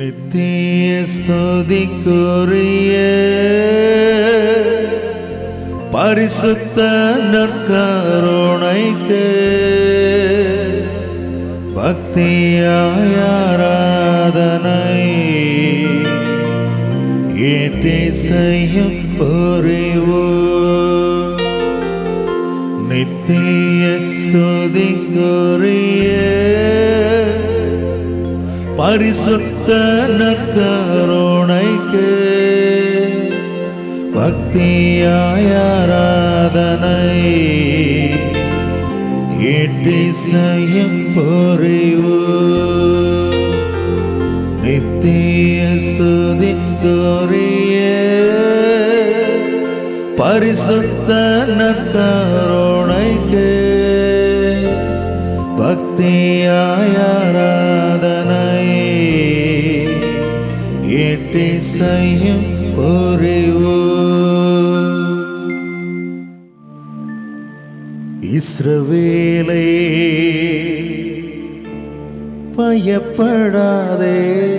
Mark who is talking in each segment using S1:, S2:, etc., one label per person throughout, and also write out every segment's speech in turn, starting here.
S1: நித்திய ஸ்துதிக்குரிய பரிசுத்த நற்கருணைக்கு பக்தியாய் ஆராதனை ஏற்றி செய்யும் புரிவு நித்திய ஸ்துதிக்குரிய பரிசுத்த நற்கருணைக்கு பக்தியாய் ஆராதனை ஏற்றி செய்யும் பொறிவு நித்திய ஸ்துதிக்குரிய பரிசுத்த நற்கருணைக்கு பக்தியாய் ஆராதனை ஏற்றி செய்யும் பொறிவு இஸ்ரவேலே பயப்படாதே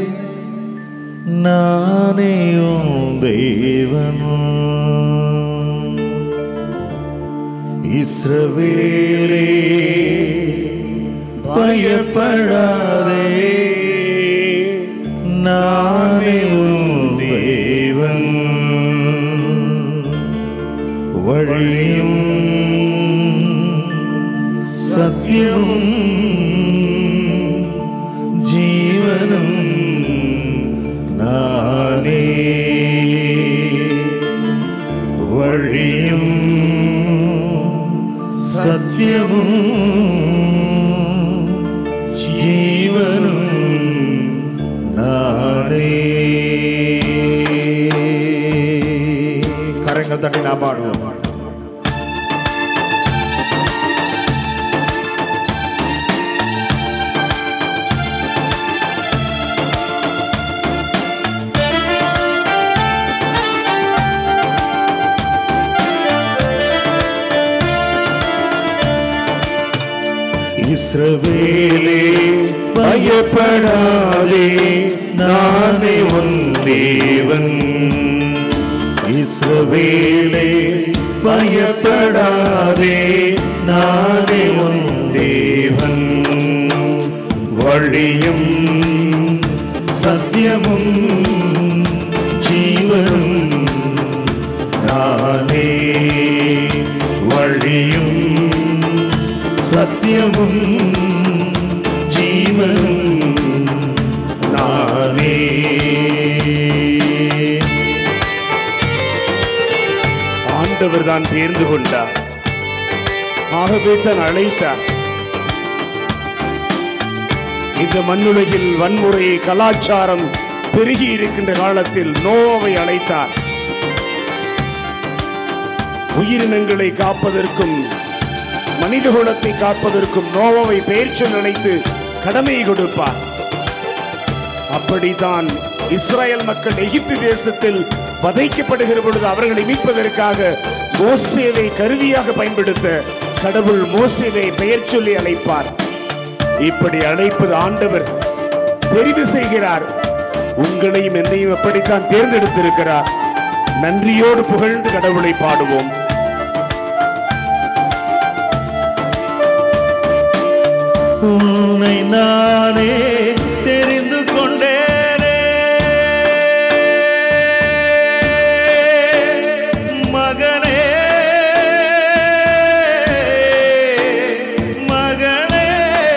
S1: நானே உன் தேவன் இஸ்ரவேலே பயப்படாதே நானே உன் தேவன் வழியும் சத்தியமும் ஜீவனும் நானே வழியும் சத்தியமும் ஜீவனும் நானே கரங்கள் தட்டி நான் பாடுவோம் இஸ்ரவேலே பயப்படாதே நானே உன் தேவன் இஸ்ரவேலே பயப்படாதே நானே உன் தேவன் வழியும் சத்தியமும் ஜீவனும் நானே வழியும் சத்தியமும் ஜீவனும் நானே
S2: ஆண்டவர் தான் தேர்ந்து கொண்டார் ஆகவே தான் அழைத்தார் இந்த மண்ணுலகில் வன்முறை கலாச்சாரம் பெருகி இருக்கின்ற காலத்தில் நோவை அழைத்தார் உயிரினங்களை காப்பதற்கும் மனித குலத்தை காப்பதற்கும் நோவாவை பெயர் சொல் அழைத்து கடமையை கொடுப்பார் அப்படித்தான் இஸ்ரேல் மக்கள் எகிப்து தேசத்தில் வதைக்கப்படுகிற பொழுது அவர்களை மீட்பதற்காக மோசேவை கருவியாக பயன்படுத்த கடவுள் மோசேவை பெயர் சொல்லி அழைப்பார் இப்படி அழைப்பது ஆண்டவர் தெரிவு செய்கிறார் உங்களையும் என்னையும் எப்படித்தான் தேர்ந்தெடுத்திருக்கிறார் நன்றியோடு புகழ்ந்து கடவுளை பாடுவோம்
S1: உன்னை நானே தெரிந்து கொண்டேனே மகனே மகனே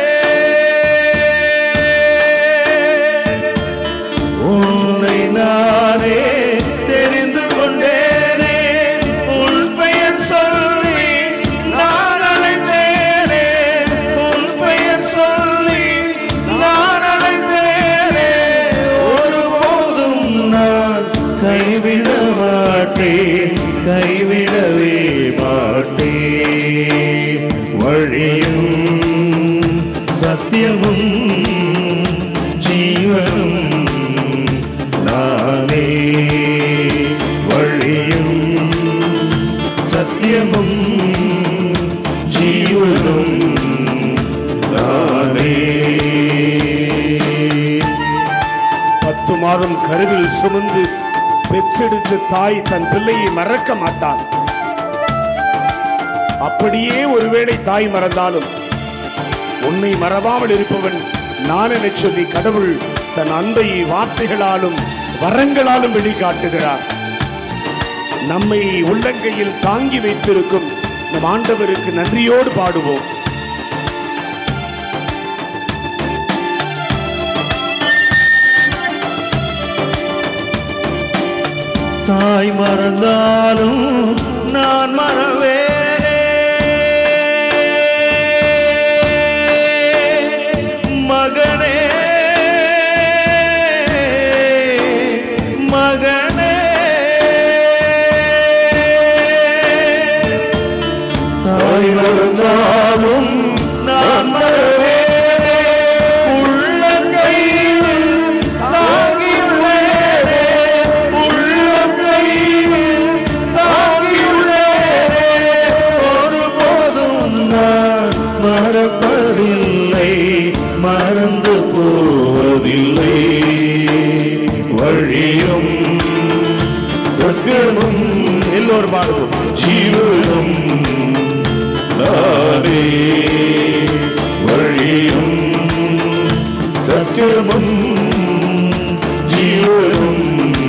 S1: உன்னை நானே தெரிந்து கொண்டேனே உன் பெயர் சொல்லி நான் அழைத்தேனே உன் பெயர் சொல்லி நான் அழைத்தேனே ஒருபோதும் நான் கைவிட மாட்டேன் கைவிடவே மாட்டேன் வழியும் சத்தியமும் ஜீவனும் நானே வழியும் சத்தியமும் ஜீவனும் நானே
S2: மாதம் கருவில் சுமந்து பெற்றெடுத்த தாய் தன் பிள்ளையை மறக்க மாட்டாள் அப்படியே ஒருவேளை தாய் மறந்தாலும் உன்னை மறவாமல் இருப்பவன் நான் எனச் சொல்லி கடவுள் தன் அன்பை வார்த்தைகளாலும் வரங்களாலும் வெளிக்காட்டுகிறார் நம்மை உள்ளங்கையில் தாங்கி வைத்திருக்கும் நம் ஆண்டவருக்கு நன்றியோடு பாடுவோம்
S1: தாய் மறந்தாலும் நான் மறவேனே மகனே மகனே தாய் மறந்தாலும் நான் மறவேனே உள்ளங்கையில் தாங்கியுள்ளேனே உள்ளங்கையில் தாங்கியுள்ளேனே ஒருபோதும் நான் மறப்பதில்லை மறந்து போவதில்லை வழியும் சத்தியமும் எல்லோரும் பாடுவோம் ஜீவனும் நானே வழியும் சத்தியமும் ஜீவனும்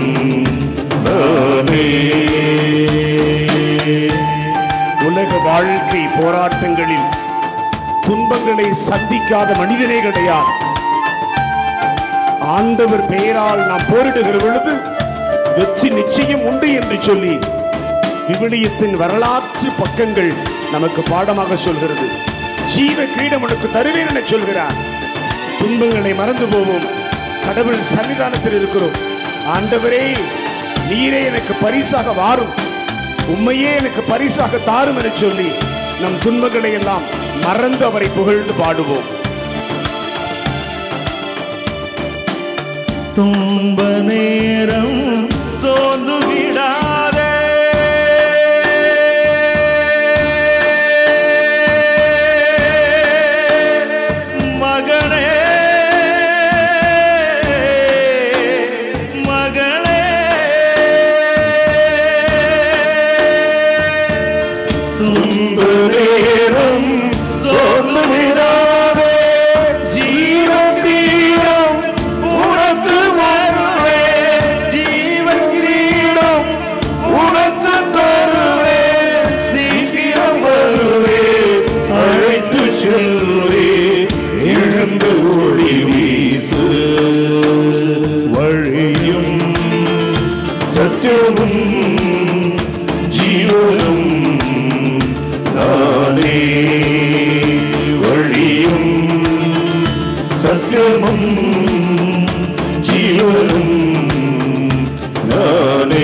S1: நானே
S2: உலக வாழ்க்கை போராட்டங்களில் துன்பங்களை சந்திக்காத மனிதனே கிடையாது ஆண்டவர் பெயரால் நாம் போரிடுகிற பொழுது வெற்றி நிச்சயம் உண்டு என்று சொல்லி விவிலியத்தின் வரலாற்று பக்கங்கள் நமக்கு பாடமாக சொல்கிறது ஜீவ கிரீடம் உனக்கு தருவேன் என சொல்கிறார் துன்பங்களை மறந்து போவோம் கடவுள் சன்னிதானத்தில் இருக்கிறோம் ஆண்டவரே நீரே எனக்கு பரிசாக வாரும் உண்மையே எனக்கு பரிசாக தாரும் என சொல்லி நம் துன்பங்களை எல்லாம் மறந்து அவரை புகழ்ந்து பாடுவோம்
S1: துன்ப நேரம் சோர்ந்து விடாதே மகனே மகளே துன்ப நேரம் சோர்ந்து விடாதே ஜீவன் தீரம் உனக்கு வருவே ஜீவன் கிரீடம் உனக்கு தருவே சீக்கிரம் வருவே அழைத்து செல்வே இழந்து ஒளி வீசு வழியும் சத்தியமும் ஜீவனும் நானே வழியும் சத்தியமும் ஜீவனும் நானே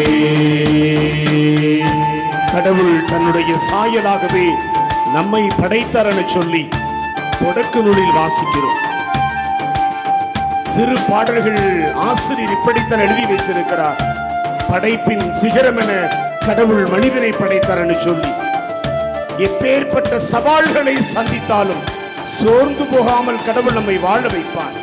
S2: கடவுள் தன்னுடைய சாயலாகவே நம்மை படைத்தார் என சொல்லி தொடக்க நூலில் வாசிக்கிறோம் திருப்பாடல்கள் ஆசிரியர் இப்படித்தான் எழுதி வைத்திருக்கிறார் படைப்பின் சிகரம் என கடவுள் மனிதனை படைத்தார் என சொல்லி எப்பேற்பட்ட சவால்களை சந்தித்தாலும் சோர்ந்து போகாமல் கடவுள் நம்மை வாழ வைப்பார்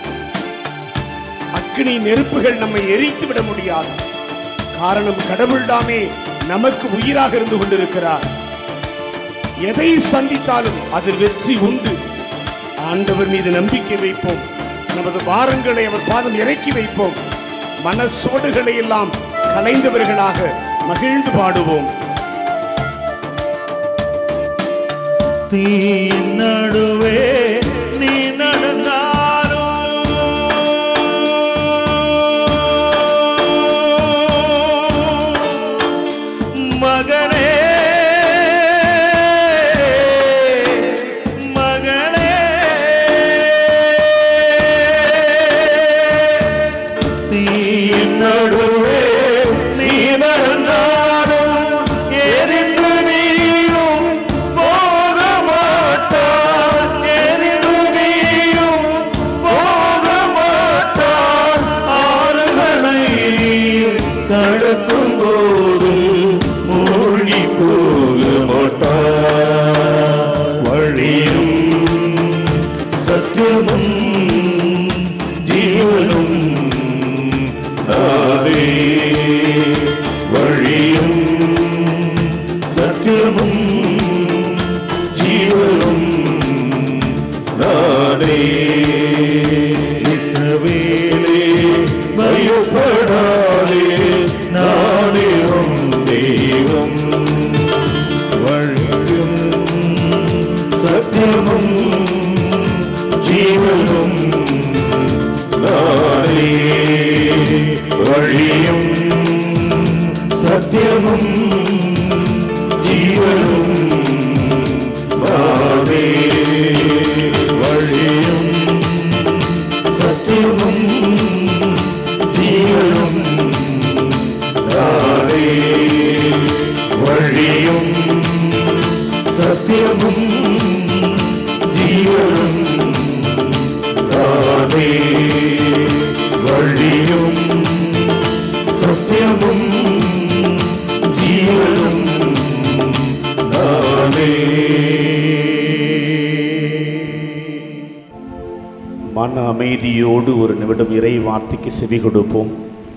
S2: அக்னி நெருப்புகள் நம்மை எரித்து விட முடியாது காரணம் கடவுள் தாமே நமக்கு உயிராக இருந்து கொண்டிருக்கிறார் எதை சந்தித்தாலும் அதில் வெற்றி உண்டு ஆண்டவர் மீது நம்பிக்கை வைப்போம் நமது பாரங்களை அவர் பாதம் இறக்கி வைப்போம் மனசோடுகளை எல்லாம் கலைந்தவர்களாக மகிழ்ந்து பாடுவோம்
S1: தீயின் நடுவே நீ நடந்தாலும் மகனே மகளே தீயின் நடுவே நீ நடந்தாலும் எரிந்து நீயும் போக மாட்டாய் எரிந்து நீயும் ஜீவனும் நானே வழியும் சத்தியமும் ஜீவனும் நானே வழியும் சத்தியமும் ஜீவனும் நானே
S2: மன அமைதியோடு ஒரு நிமிடம் இறை வார்த்தைக்கு செவி கொடுப்போம்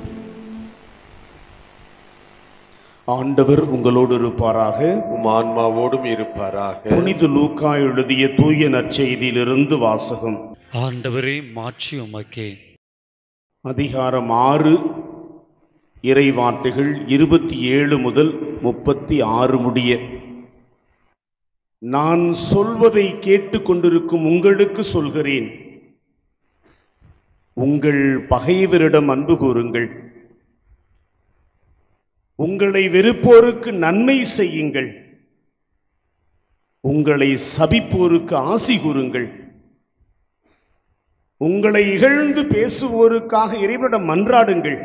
S2: ஆண்டவர் உங்களோடு இருப்பாராக
S3: உம் ஆன்மாவோடும் இருப்பாராக
S2: புனித லூக்கா எழுதிய தூய நற்செய்தியிலிருந்து வாசகம்
S4: ஆண்டவரே மாட்சி உமக்கே
S2: அதிகாரம் ஆறு இறை வார்த்தைகள் இருபத்தி ஏழு முதல் முப்பத்தி ஆறு முடிய நான் சொல்வதை கேட்டுக்கொண்டிருக்கும் உங்களுக்கு சொல்கிறேன் உங்கள் பகைவரிடம் அன்பு கூறுங்கள் உங்களை வெறுப்போருக்கு நன்மை செய்யுங்கள் உங்களை சபிப்போருக்கு ஆசி கூறுங்கள் உங்களை இகழ்ந்து பேசுவோருக்காக இறைவனிடம் மன்றாடுங்கள்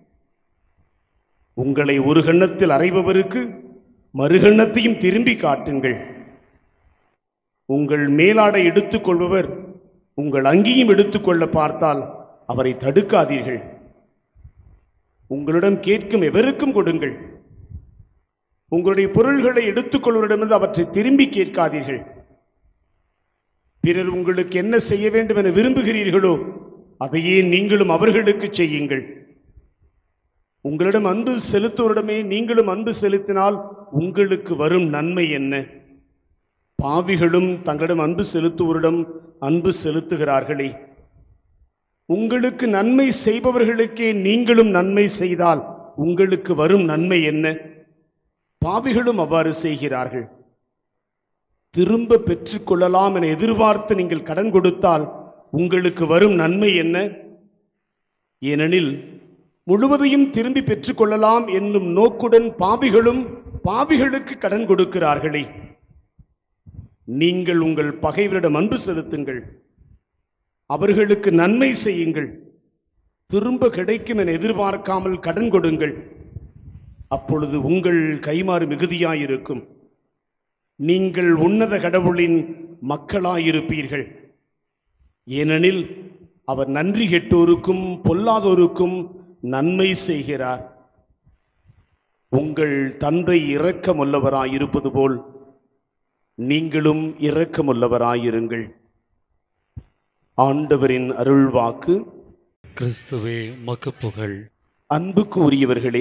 S2: உங்களை ஒரு கண்ணத்தில் அறைபவருக்கு மறுகண்ணத்தையும் திரும்பி காட்டுங்கள் உங்கள் மேலாடை எடுத்துக்கொள்பவர் உங்கள் அங்கியும் எடுத்துக்கொள்ள பார்த்தால் அவரை தடுக்காதீர்கள் உங்களிடம் கேட்கும் எவருக்கும் கொடுங்கள் உங்களுடைய பொருள்களை எடுத்துக்கொள்வரிடமிருந்து அவற்றை திரும்பி கேட்காதீர்கள் பிறர் உங்களுக்கு என்ன செய்ய வேண்டும் என விரும்புகிறீர்களோ அதையே நீங்களும் அவர்களுக்கு செய்யுங்கள் உங்களிடம் அன்பு செலுத்துவரிடமே நீங்களும் அன்பு செலுத்தினால் உங்களுக்கு வரும் நன்மை என்ன பாவிகளும் தங்களிடம் அன்பு செலுத்துவோரிடம் அன்பு செலுத்துகிறார்களே உங்களுக்கு நன்மை செய்பவர்களுக்கே நீங்களும் நன்மை செய்தால் உங்களுக்கு வரும் நன்மை என்ன பாவிகளும் அவ்வாறு செய்கிறார்கள் திரும்ப பெற்றுக்கொள்ளலாம் என எதிர்பார்த்து நீங்கள் கடன் கொடுத்தால் உங்களுக்கு வரும் நன்மை என்ன ஏனெனில் முழுவதையும் திரும்பி பெற்றுக்கொள்ளலாம் என்னும் நோக்குடன் பாவிகளும் பாவிகளுக்கு கடன் கொடுக்கிறார்களே நீங்கள் உங்கள் பகைவரிடம் அன்பு செலுத்துங்கள் அவர்களுக்கு நன்மை செய்யுங்கள் திரும்ப கிடைக்கும் என எதிர்பார்க்காமல் கடன் கொடுங்கள் அப்பொழுது உங்கள் கைமாறு மிகுதியாயிருக்கும் நீங்கள் உன்னத கடவுளின் மக்களாயிருப்பீர்கள் ஏனெனில் அவர் நன்றி கெட்டோருக்கும் பொல்லாதோருக்கும் நன்மை செய்கிறார் உங்கள் தந்தை இரக்கமுள்ளவராயிருப்பது போல் நீங்களும் இரக்கமுள்ளவராயிருங்கள் ஆண்டவரின் அருள்வாக்கு
S4: கிறிஸ்துவே உமக்கு புகழ்
S2: அன்புக்கு உரியவர்களே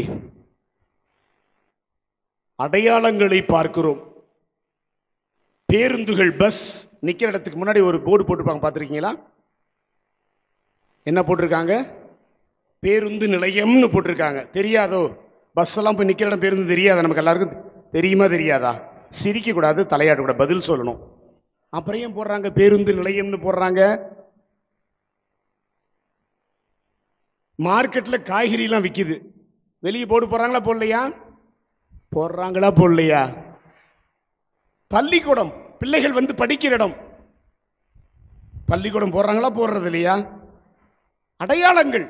S2: அடையாளங்களை பார்க்கிறோம் பேருந்துகள் பஸ் நிக்கிற இடத்துக்கு முன்னாடி ஒரு போர்டு போட்டிருப்பாங்க பார்த்துருக்கீங்களா என்ன போட்டிருக்காங்க பேருந்து நிலையம்னு போட்டிருக்காங்க தெரியாதோ பஸ் எல்லாம் போய் நிக்கிற இடம் பேருந்து தெரியாதா நமக்கு எல்லாருக்கும் தெரியுமா தெரியாதா சிரிக்கக்கூடாது தலையாடக்கூடாது பதில் சொல்லணும் அப்புறம் ஏன் போடுறாங்க பேருந்து நிலையம்னு போடுறாங்க மார்க்கெட்டில் காய்கறிலாம் விற்கிது வெளியே போர்டு போடுறாங்களா போடலையா போடுறாங்களா போடலையா பள்ளிக்கூடம் பிள்ளைகள் வந்து படிக்கிற இடம் பள்ளிக்கூடம் போடுறாங்களா போடுறது இல்லையா அடையாளங்கள்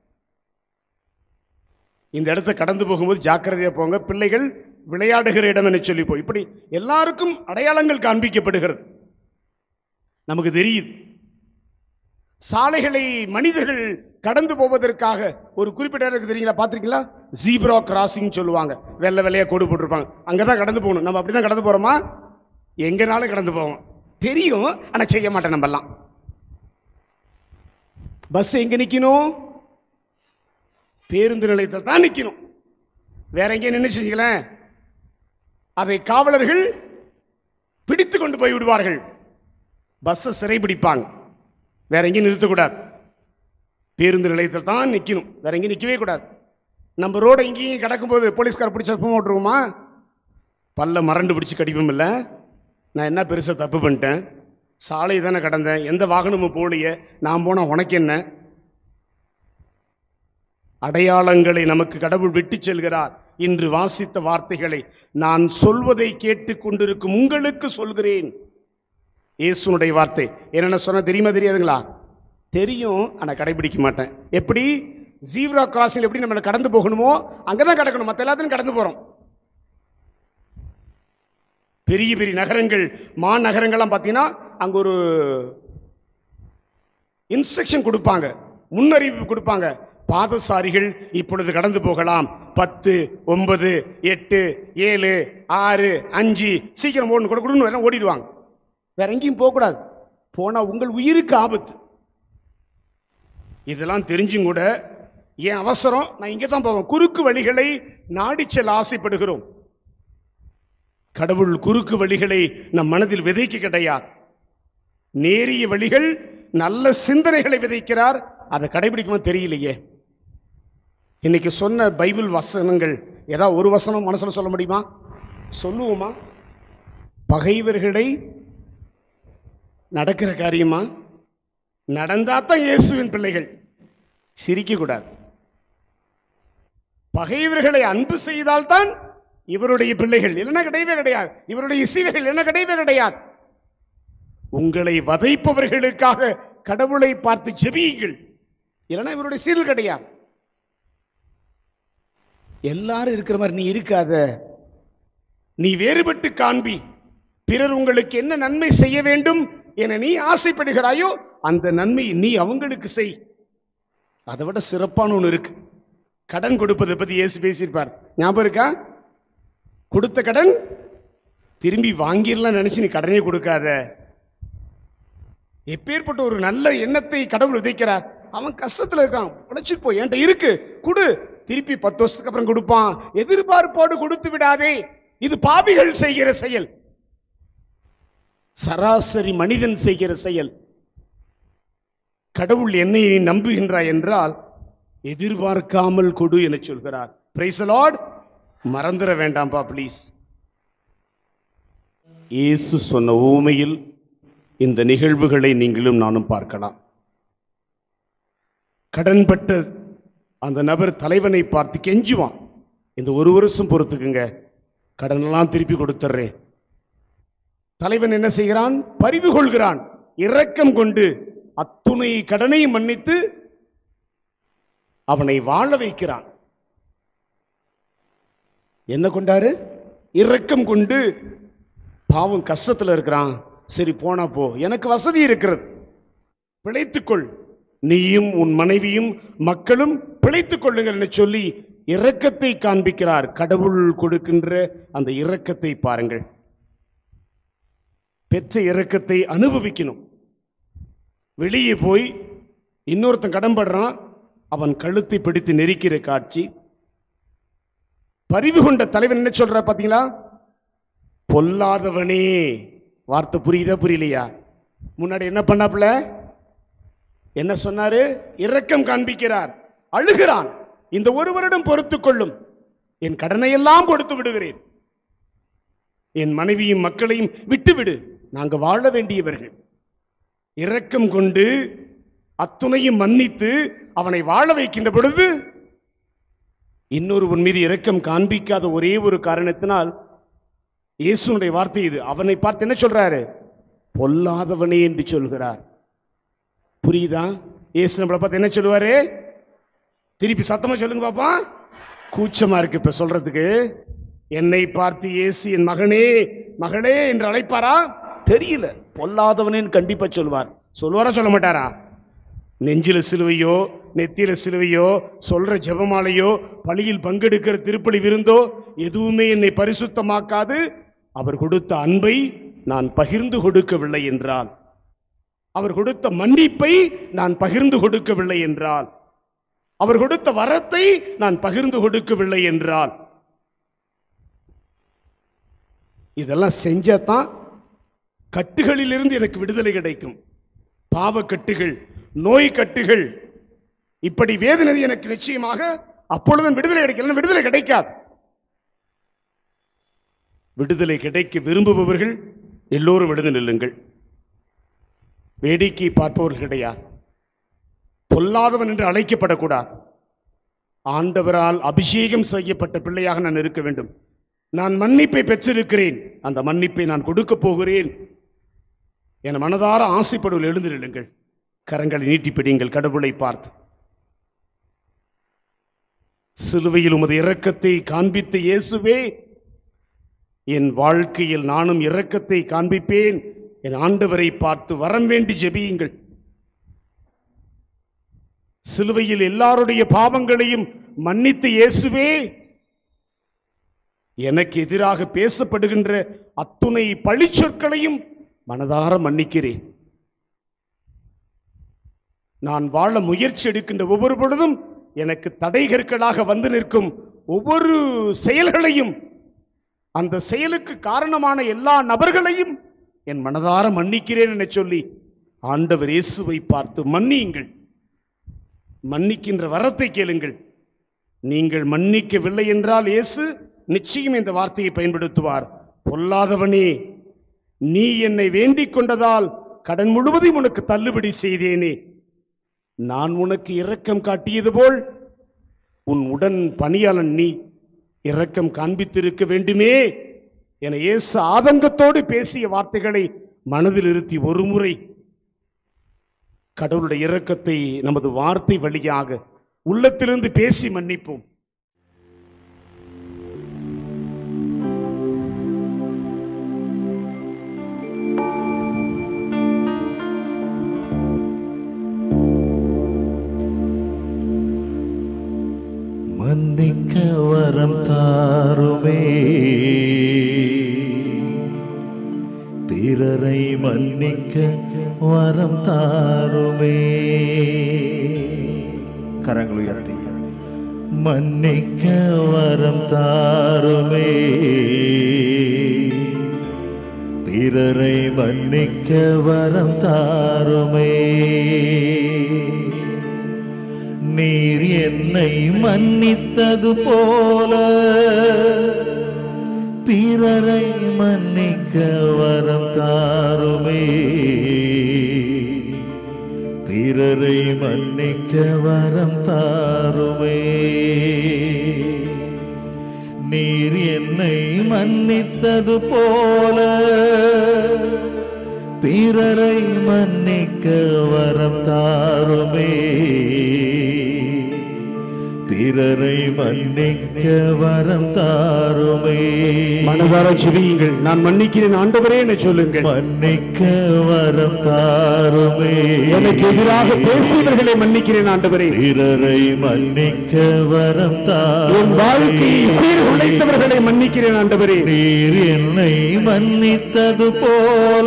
S2: இந்த இடத்தை கடந்து போகும்போது ஜாக்கிரதையா போங்க பிள்ளைகள் விளையாடுகிற இடம் என சொல்லி போய் இப்படி எல்லாருக்கும் அடையாளங்கள் காண்பிக்கப்படுகிறது நமக்கு தெரியுது சாலைகளை மனிதர்கள் கடந்து போவதற்காக ஒரு குறிப்பிட்ட இடத்துக்கு தெரியுங்களா பார்த்துருக்கீங்களா ஜீப்ரா கிராசிங் சொல்லுவாங்க வெள்ளை வெள்ளையா கோடு போட்டிருப்பாங்க அங்கே தான் கடந்து போகணும் நம்ம அப்படி தான் கடந்து போகிறோமா எங்கனாலும் கடந்து போவோம் தெரியும் ஆனால் செய்ய மாட்டேன் நம்மெல்லாம் பஸ் எங்கே நிற்கணும் பேருந்து நிலையத்தில் தான் நிற்கணும் வேற எங்கேயும் நின்று செஞ்சீங்களேன் அதை காவலர்கள் பிடித்து கொண்டு போய் விடுவார்கள் பஸ்ஸை சிறைபிடிப்பாங்க வேற எங்கேயும் நிறுத்தக்கூடாது பேருந்து நிலையத்தில் தான் நிற்கணும் வேற எங்கேயும் நிற்கவே கூடாது நம்ம ரோடை எங்கேயும் கிடக்கும்போது போலீஸ்கார் பிடிச்ச சும்மா விட்டுருவோமா பல்ல மறண்டு பிடிச்சி கடிப்போம் இல்லை நான் என்ன பெருசாக தப்பு பண்ணிட்டேன் சாலை தானே கடந்தேன் எந்த வாகனமும் போகலையே நான் போனால் உனக்கு என்ன அடையாளங்களை நமக்கு கடவுள் விட்டுச் செல்கிறார் இன்று வாசித்த வார்த்தைகளை நான் சொல்வதை கேட்டுக் கொண்டிருக்கும் உங்களுக்கு சொல்கிறேன் இயேசுனுடைய வார்த்தை என்னென்ன சொன்ன தெரியுமா தெரியாதுங்களா தெரியும் ஆனா கடைபிடிக்க மாட்டேன் எப்படி ஜீப்ரா கிராசிங் எப்படி நம்ம கடந்து போகணுமோ அங்கதான் கடக்கணும் மற்ற எல்லாத்தையும் கடந்து போறோம் பெரிய பெரிய நகரங்கள் மாநகரங்கள்லாம் பார்த்தீங்கன்னா அங்க ஒரு இன்ஸ்ட்ரக்ஷன் கொடுப்பாங்க முன்னறிவிப்பு கொடுப்பாங்க பாதசாரிகள் இப்பொழுது கடந்து போகலாம் பத்து ஒன்பது எட்டு ஏழு ஆறு அஞ்சு சீக்கிரம் ஓடணும் கூட கொடுன்னு எல்லாம் ஓடிடுவாங்க வேற எங்கேயும் போகக்கூடாது போனா உங்கள் உயிருக்கு ஆபத்து இதெல்லாம் தெரிஞ்சும் கூட ஏன் அவசரம் நான் இங்கே தான் போவேன் குறுக்கு வழிகளை நாடிச் செல்ல ஆசைப்படுகிறோம் கடவுள் குறுக்கு வழிகளை நம் மனதில் விதைக்க கிடையாது நேரிய வழிகள் நல்ல சிந்தனைகளை விதைக்கிறார் அதை கடைபிடிக்குமா தெரியலையே இன்னைக்கு சொன்ன பைபிள் வசனங்கள் ஏதாவது ஒரு வசனம் மனசுல சொல்ல முடியுமா சொல்லுவோமா பகைவர்களை நடக்கிற காரியமா நடந்தா தான் இயேசுவின் பிள்ளைகள் சிரிக்க கூடாது பகைவர்களை அன்பு செய்தால்தான் இவருடைய பிள்ளைகள் இல்லைன்னா கிடையவே கிடையாது இவருடைய இசைகள் என்ன கிடையவே கிடையாது உங்களை வதைப்பவர்களுக்காக கடவுளை பார்த்து ஜெபியுங்கள் இல்லைன்னா இவருடைய சீரியல் கிடையாது எல்லாரும் இருக்கிற மாதிரி நீ இருக்காத நீ வேறுபட்டு காண்பி பிறர் உங்களுக்கு என்ன நன்மை செய்ய வேண்டும் என நீ ஆசைப்படுகிறாயோ அந்த நன்மை நீ அவங்களுக்கு செய் அதை விட சிறப்பான ஒன்று இருக்கு கடன் கொடுப்பதை பத்தி இயேசு பேசியிருப்பார் ஞாபகம் இருக்கா கொடுத்த கடன் திரும்பி வாங்கிடலாம் நினைச்சு நீ கடனே கொடுக்காத எப்பேற்பட்ட ஒரு நல்ல எண்ணத்தை கடவுள் விதைக்கிறார் அவன் கஷ்டத்துல இருக்கான் உழைச்சிட்டு போய் என்கிட்ட இருக்கு குடு திருப்பி பத்து வருஷத்துக்கு அப்புறம் கொடுப்பான் எதிர்பார்ப்போடு கொடுத்து விடாதே இது பாவிகள் செய்கிற செயல் சராசரி மனிதன் செய்கிற செயல் கடவுள் என்னை நீ நம்புகின்றாய் என்றால் எதிர்பார்க்காமல் கொடு என சொல்கிறார் பிரைஸ் லார்ட் மறந்துட வேண்டாம்பா ப்ளீஸ் இயேசு சொன்ன ஊமையில் இந்த நிகழ்வுகளை நீங்களும் நானும் பார்க்கலாம் கடன்பட்ட அந்த நபர் தலைவனை பார்த்து கெஞ்சுவான் இந்த ஒரு வருஷம் பொறுத்துக்குங்க கடனெல்லாம் திருப்பி கொடுத்துட்றேன் தலைவன் என்ன செய்கிறான் பரிவு கொள்கிறான் இரக்கம் கொண்டு அத்துணை கடனை மன்னித்து அவனை வாழ வைக்கிறான் என்ன கொண்டாரு இரக்கம் கொண்டு பாவம் கஷ்டத்துல இருக்கிறான் சரி போனா போ எனக்கு வசதி இருக்கிறது பிழைத்துக்கொள் நீயும் உன் மனைவியும் மக்களும் பிழைத்துக் கொள்ளுங்கள் என்று சொல்லி இரக்கத்தை காண்பிக்கிறார் கடவுள் கொடுக்கின்ற அந்த இரக்கத்தை பாருங்கள் பெற்ற இரக்கத்தை அனுபவிக்கணும் வெளியே போய் இன்னொருத்தன் கடன்படுறான் அவன் கழுத்தை பிடித்து நெரிக்கிற காட்சி பரிவு கொண்ட தலைவன் என்ன சொல்ற பாத்தீங்களா பொல்லாதவனே வார்த்தை புரியுதா புரியலையா முன்னாடி என்ன பண்ணாப்புல என்ன சொன்னாரு இரக்கம் காண்பிக்கிறார் அழுகிறான் இந்த ஒரு வருடம் பொறுத்துக் கொள்ளும் என் கடனை எல்லாம் கொடுத்து விடுகிறேன் என் மனைவியும் மக்களையும் விட்டுவிடு நாங்க வாழ வேண்டியவர்கள் இரக்கம் கொண்டு அத்துணையும் மன்னித்து அவனை வாழ வைக்கின்ற பொழுது இன்னொருவன் மீது இரக்கம் காண்பிக்காத ஒரே ஒரு காரணத்தினால் இயேசுனுடைய வார்த்தை இது அவனை பார்த்து என்ன சொல்றாரு பொல்லாதவனே என்று சொல்கிறார் புரியுதா இயேசு நம்மளை பார்த்து என்ன சொல்லுவாரு திருப்பி சத்தமா சொல்லுங்க பாப்பா கூச்சமா இருக்கு இப்ப சொல்றதுக்கு என்னை பார்த்து இயேசு என் மகனே மகளே என்று அழைப்பாரா தெரியல பொல்லாதவனேன்னு கண்டிப்பா சொல்வார் சொல்லுவாரா சொல்ல மாட்டாரா நெஞ்சில சிலுவையோ நெத்தியில சிலுவையோ சொல்ற ஜெபமாலையோ பலியில் பங்கெடுக்கிற திருப்பலி விருந்தோ எதுவுமே என்னை பரிசுத்தமாக்காது அவர் கொடுத்த அன்பை நான் பகிர்ந்து கொடுக்கவில்லை என்றால் அவர் கொடுத்த மன்னிப்பை நான் பகிர்ந்து கொடுக்கவில்லை என்றால் அவர் கொடுத்த வரத்தை நான் பகிர்ந்து கொடுக்கவில்லை என்றால் இதெல்லாம் செஞ்சதான் கட்டுகளிலிருந்து எனக்கு விடுதலை கிடைக்கும் பாவக்கட்டுகள் நோய் கட்டுகள் இப்படி வேதனை எனக்கு நிச்சயமாக அப்பொழுதும் விடுதலை கிடைக்கல விடுதலை கிடைக்காது விடுதலை கிடைக்க விரும்புபவர்கள் எல்லோரும் எழுந்து நில்லுங்கள் வேடிக்கை பார்ப்பவர்கள் கிடையாது பொல்லாதவன் என்று அழைக்கப்படக்கூடாது ஆண்டவரால் அபிஷேகம் செய்யப்பட்ட பிள்ளையாக நான் இருக்க வேண்டும் நான் மன்னிப்பை பெற்றிருக்கிறேன் அந்த மன்னிப்பை நான் கொடுக்க போகிறேன் என மனதார ஆசைப்படுவதில் எழுந்து நில்லுங்கள் கரங்களை நீட்டி பிடிங்கள் கடவுளை பார்த்து சிலுவையில் உமது இரக்கத்தை காண்பித்த இயேசுவே என் வாழ்க்கையில் நானும் இரக்கத்தை காண்பிப்பேன் என் ஆண்டவரை பார்த்து வரம் வேண்டி ஜெபியுங்கள் சிலுவையில் எல்லாருடைய பாவங்களையும் மன்னித்த இயேசுவே எனக்கு எதிராக பேசப்படுகின்ற அத்துணை பழிச்சொற்களையும் மனதார மன்னிக்கிறேன் நான் வாழ முயற்சி எடுக்கின்ற ஒவ்வொரு பொழுதும் எனக்கு தடைகற்களாக வந்து நிற்கும் ஒவ்வொரு செயல்களையும் அந்த செயலுக்கு காரணமான எல்லா நபர்களையும் என் மனதார மன்னிக்கிறேன் என சொல்லி ஆண்டவர் இயேசுவை பார்த்து மன்னியுங்கள் மன்னிக்கின்ற வரத்தை கேளுங்கள் நீங்கள் மன்னிக்கவில்லை என்றால் இயேசு நிச்சயம் இந்த வார்த்தையை பயன்படுத்துவார் பொல்லாதவனே நீ என்னை வேண்டிக் கொண்டதால் கடன் முழுவதையும் உனக்கு தள்ளுபடி செய்தேனே நான் உனக்கு இரக்கம் காட்டியது போல் உன் உடன் பணியாளன் நீ இரக்கம் காண்பித்திருக்க வேண்டுமே என இயேசு ஆதங்கத்தோடு பேசிய வார்த்தைகளை மனதில் இருத்தி ஒரு முறை கடவுளுடைய இரக்கத்தை நமது வார்த்தை வழியாக உள்ளத்திலிருந்து பேசி மன்னிப்போம்
S1: மன்னிக்க வரம் தாருமே பிறரை மன்னிக்க வரம் தாருமே கரங்கள் உயர்த்தி மன்னிக்க வரம் தாருமே பிறரை மன்னிக்க வரம் தாருமே நீர் என்னை மன்னித்தது போல பிறரை மன்னிக்க வரம் தாருமே பிறரை மன்னிக்க வரம் தாருமே நீர் என்னை மன்னித்தது போல பிறரை மன்னிக்க வரம் தாருமே பிறரை மன்னிக்க வரம் தாருமே
S2: மனதார ஜெபியுங்கள் நான் மன்னிக்கிறேன் ஆண்டவரே என சொல்லுங்கள்
S1: மன்னிக்க வரம் தாருமே
S2: எனக்கு எதிராக பேசியவர்களை மன்னிக்கிறேன் ஆண்டவரே
S1: பிறரை மன்னிக்க வரம்
S2: என் வாழ்க்கையை
S1: தாருமே
S2: சீர்குலைத்தவர்களை மன்னிக்கிறேன் ஆண்டவரே
S1: நீர் என்னை மன்னித்தது போல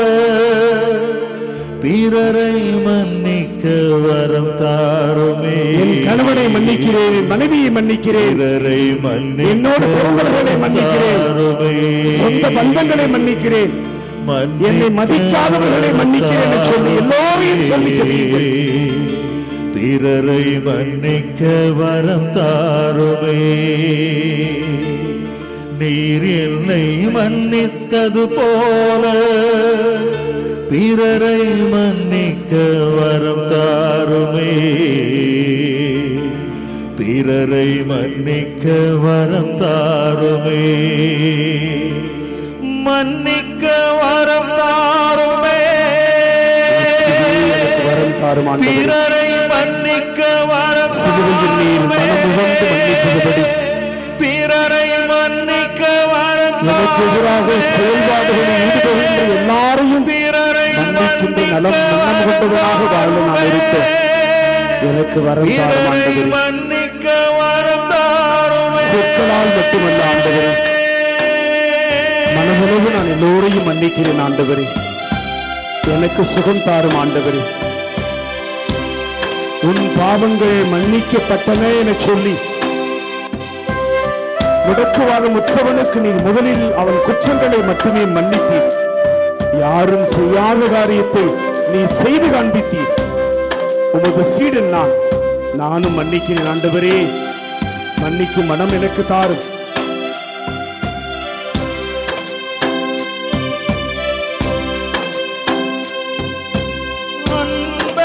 S1: பிறரை மன்னிக்க வரம் தாருமே
S2: என் கணவனை மன்னிக்கிறேன் என் மனைவியை மன்னிக்கிறேன்
S1: பிறரை மன்னிக்க
S2: என்னோடு பிறந்தவர்களை மன்னிக்கிறேன்.
S1: தாருமே.
S2: சொந்த பந்தங்களை மன்னிக்கிறேன்
S1: மன்னிக்க
S2: என்னை மதிக்காதவர்களை மன்னிக்கிறேன் என்று சொல்லி எல்லோரையும் சொல்லி ஜெபியுங்கள்.
S1: பிறரை மன்னிக்க வரம் தாருமே நீர் என்னை மன்னித்தது போல பிறரை மன்னிக்க வரம் தாருமே பிறரை மன்னிக்க வரம் தாருமே மன்னிக்க வரம் தாருமே
S2: வரம் தாரும் ஆண்டவரே
S1: பிறரை மன்னிக்க வரம்
S2: சிலுவையில் நீர் மனமுகந்து மன்னித்ததுபடி
S1: பிறரை மன்னிக்க வரம்
S2: எனக்கு எதிராக செயல்பாடுகளில் ஈடுபடுகின்ற எல்லாரையும்
S1: பிறரை
S2: மன்னிக்கின்ற நலம் மன்னம் கொண்டவனாக வாழ நான் இருப்பேன் எனக்கு வரம் தாரும்
S1: பிறரை
S2: ஆண்டவரே
S1: மன்னிக்க வரம் தாருமே
S2: சொற்களால் மட்டுமல்ல ஆண்டவரே மனதளவு நான் எல்லோரையும் மன்னிக்கிறேன் ஆண்டவரே எனக்கு சுகம் தாரும் ஆண்டவரே உன் பாவங்கள் மன்னிக்கப்பட்டன என சொல்லி முடக்குவாதம் உற்றவனுக்கு நீர் முதலில் அவன் குற்றங்களை மட்டுமே மன்னித்தீர் யாரும் செய்யாத காரியத்தை நீ செய்து காண்பித்தீர் உமது சீடன் நான் நானும் மன்னிக்கிறேன் ஆண்டவரே மன்னிக்கும் மனம் எனக்கு தாரும்
S1: அன்பே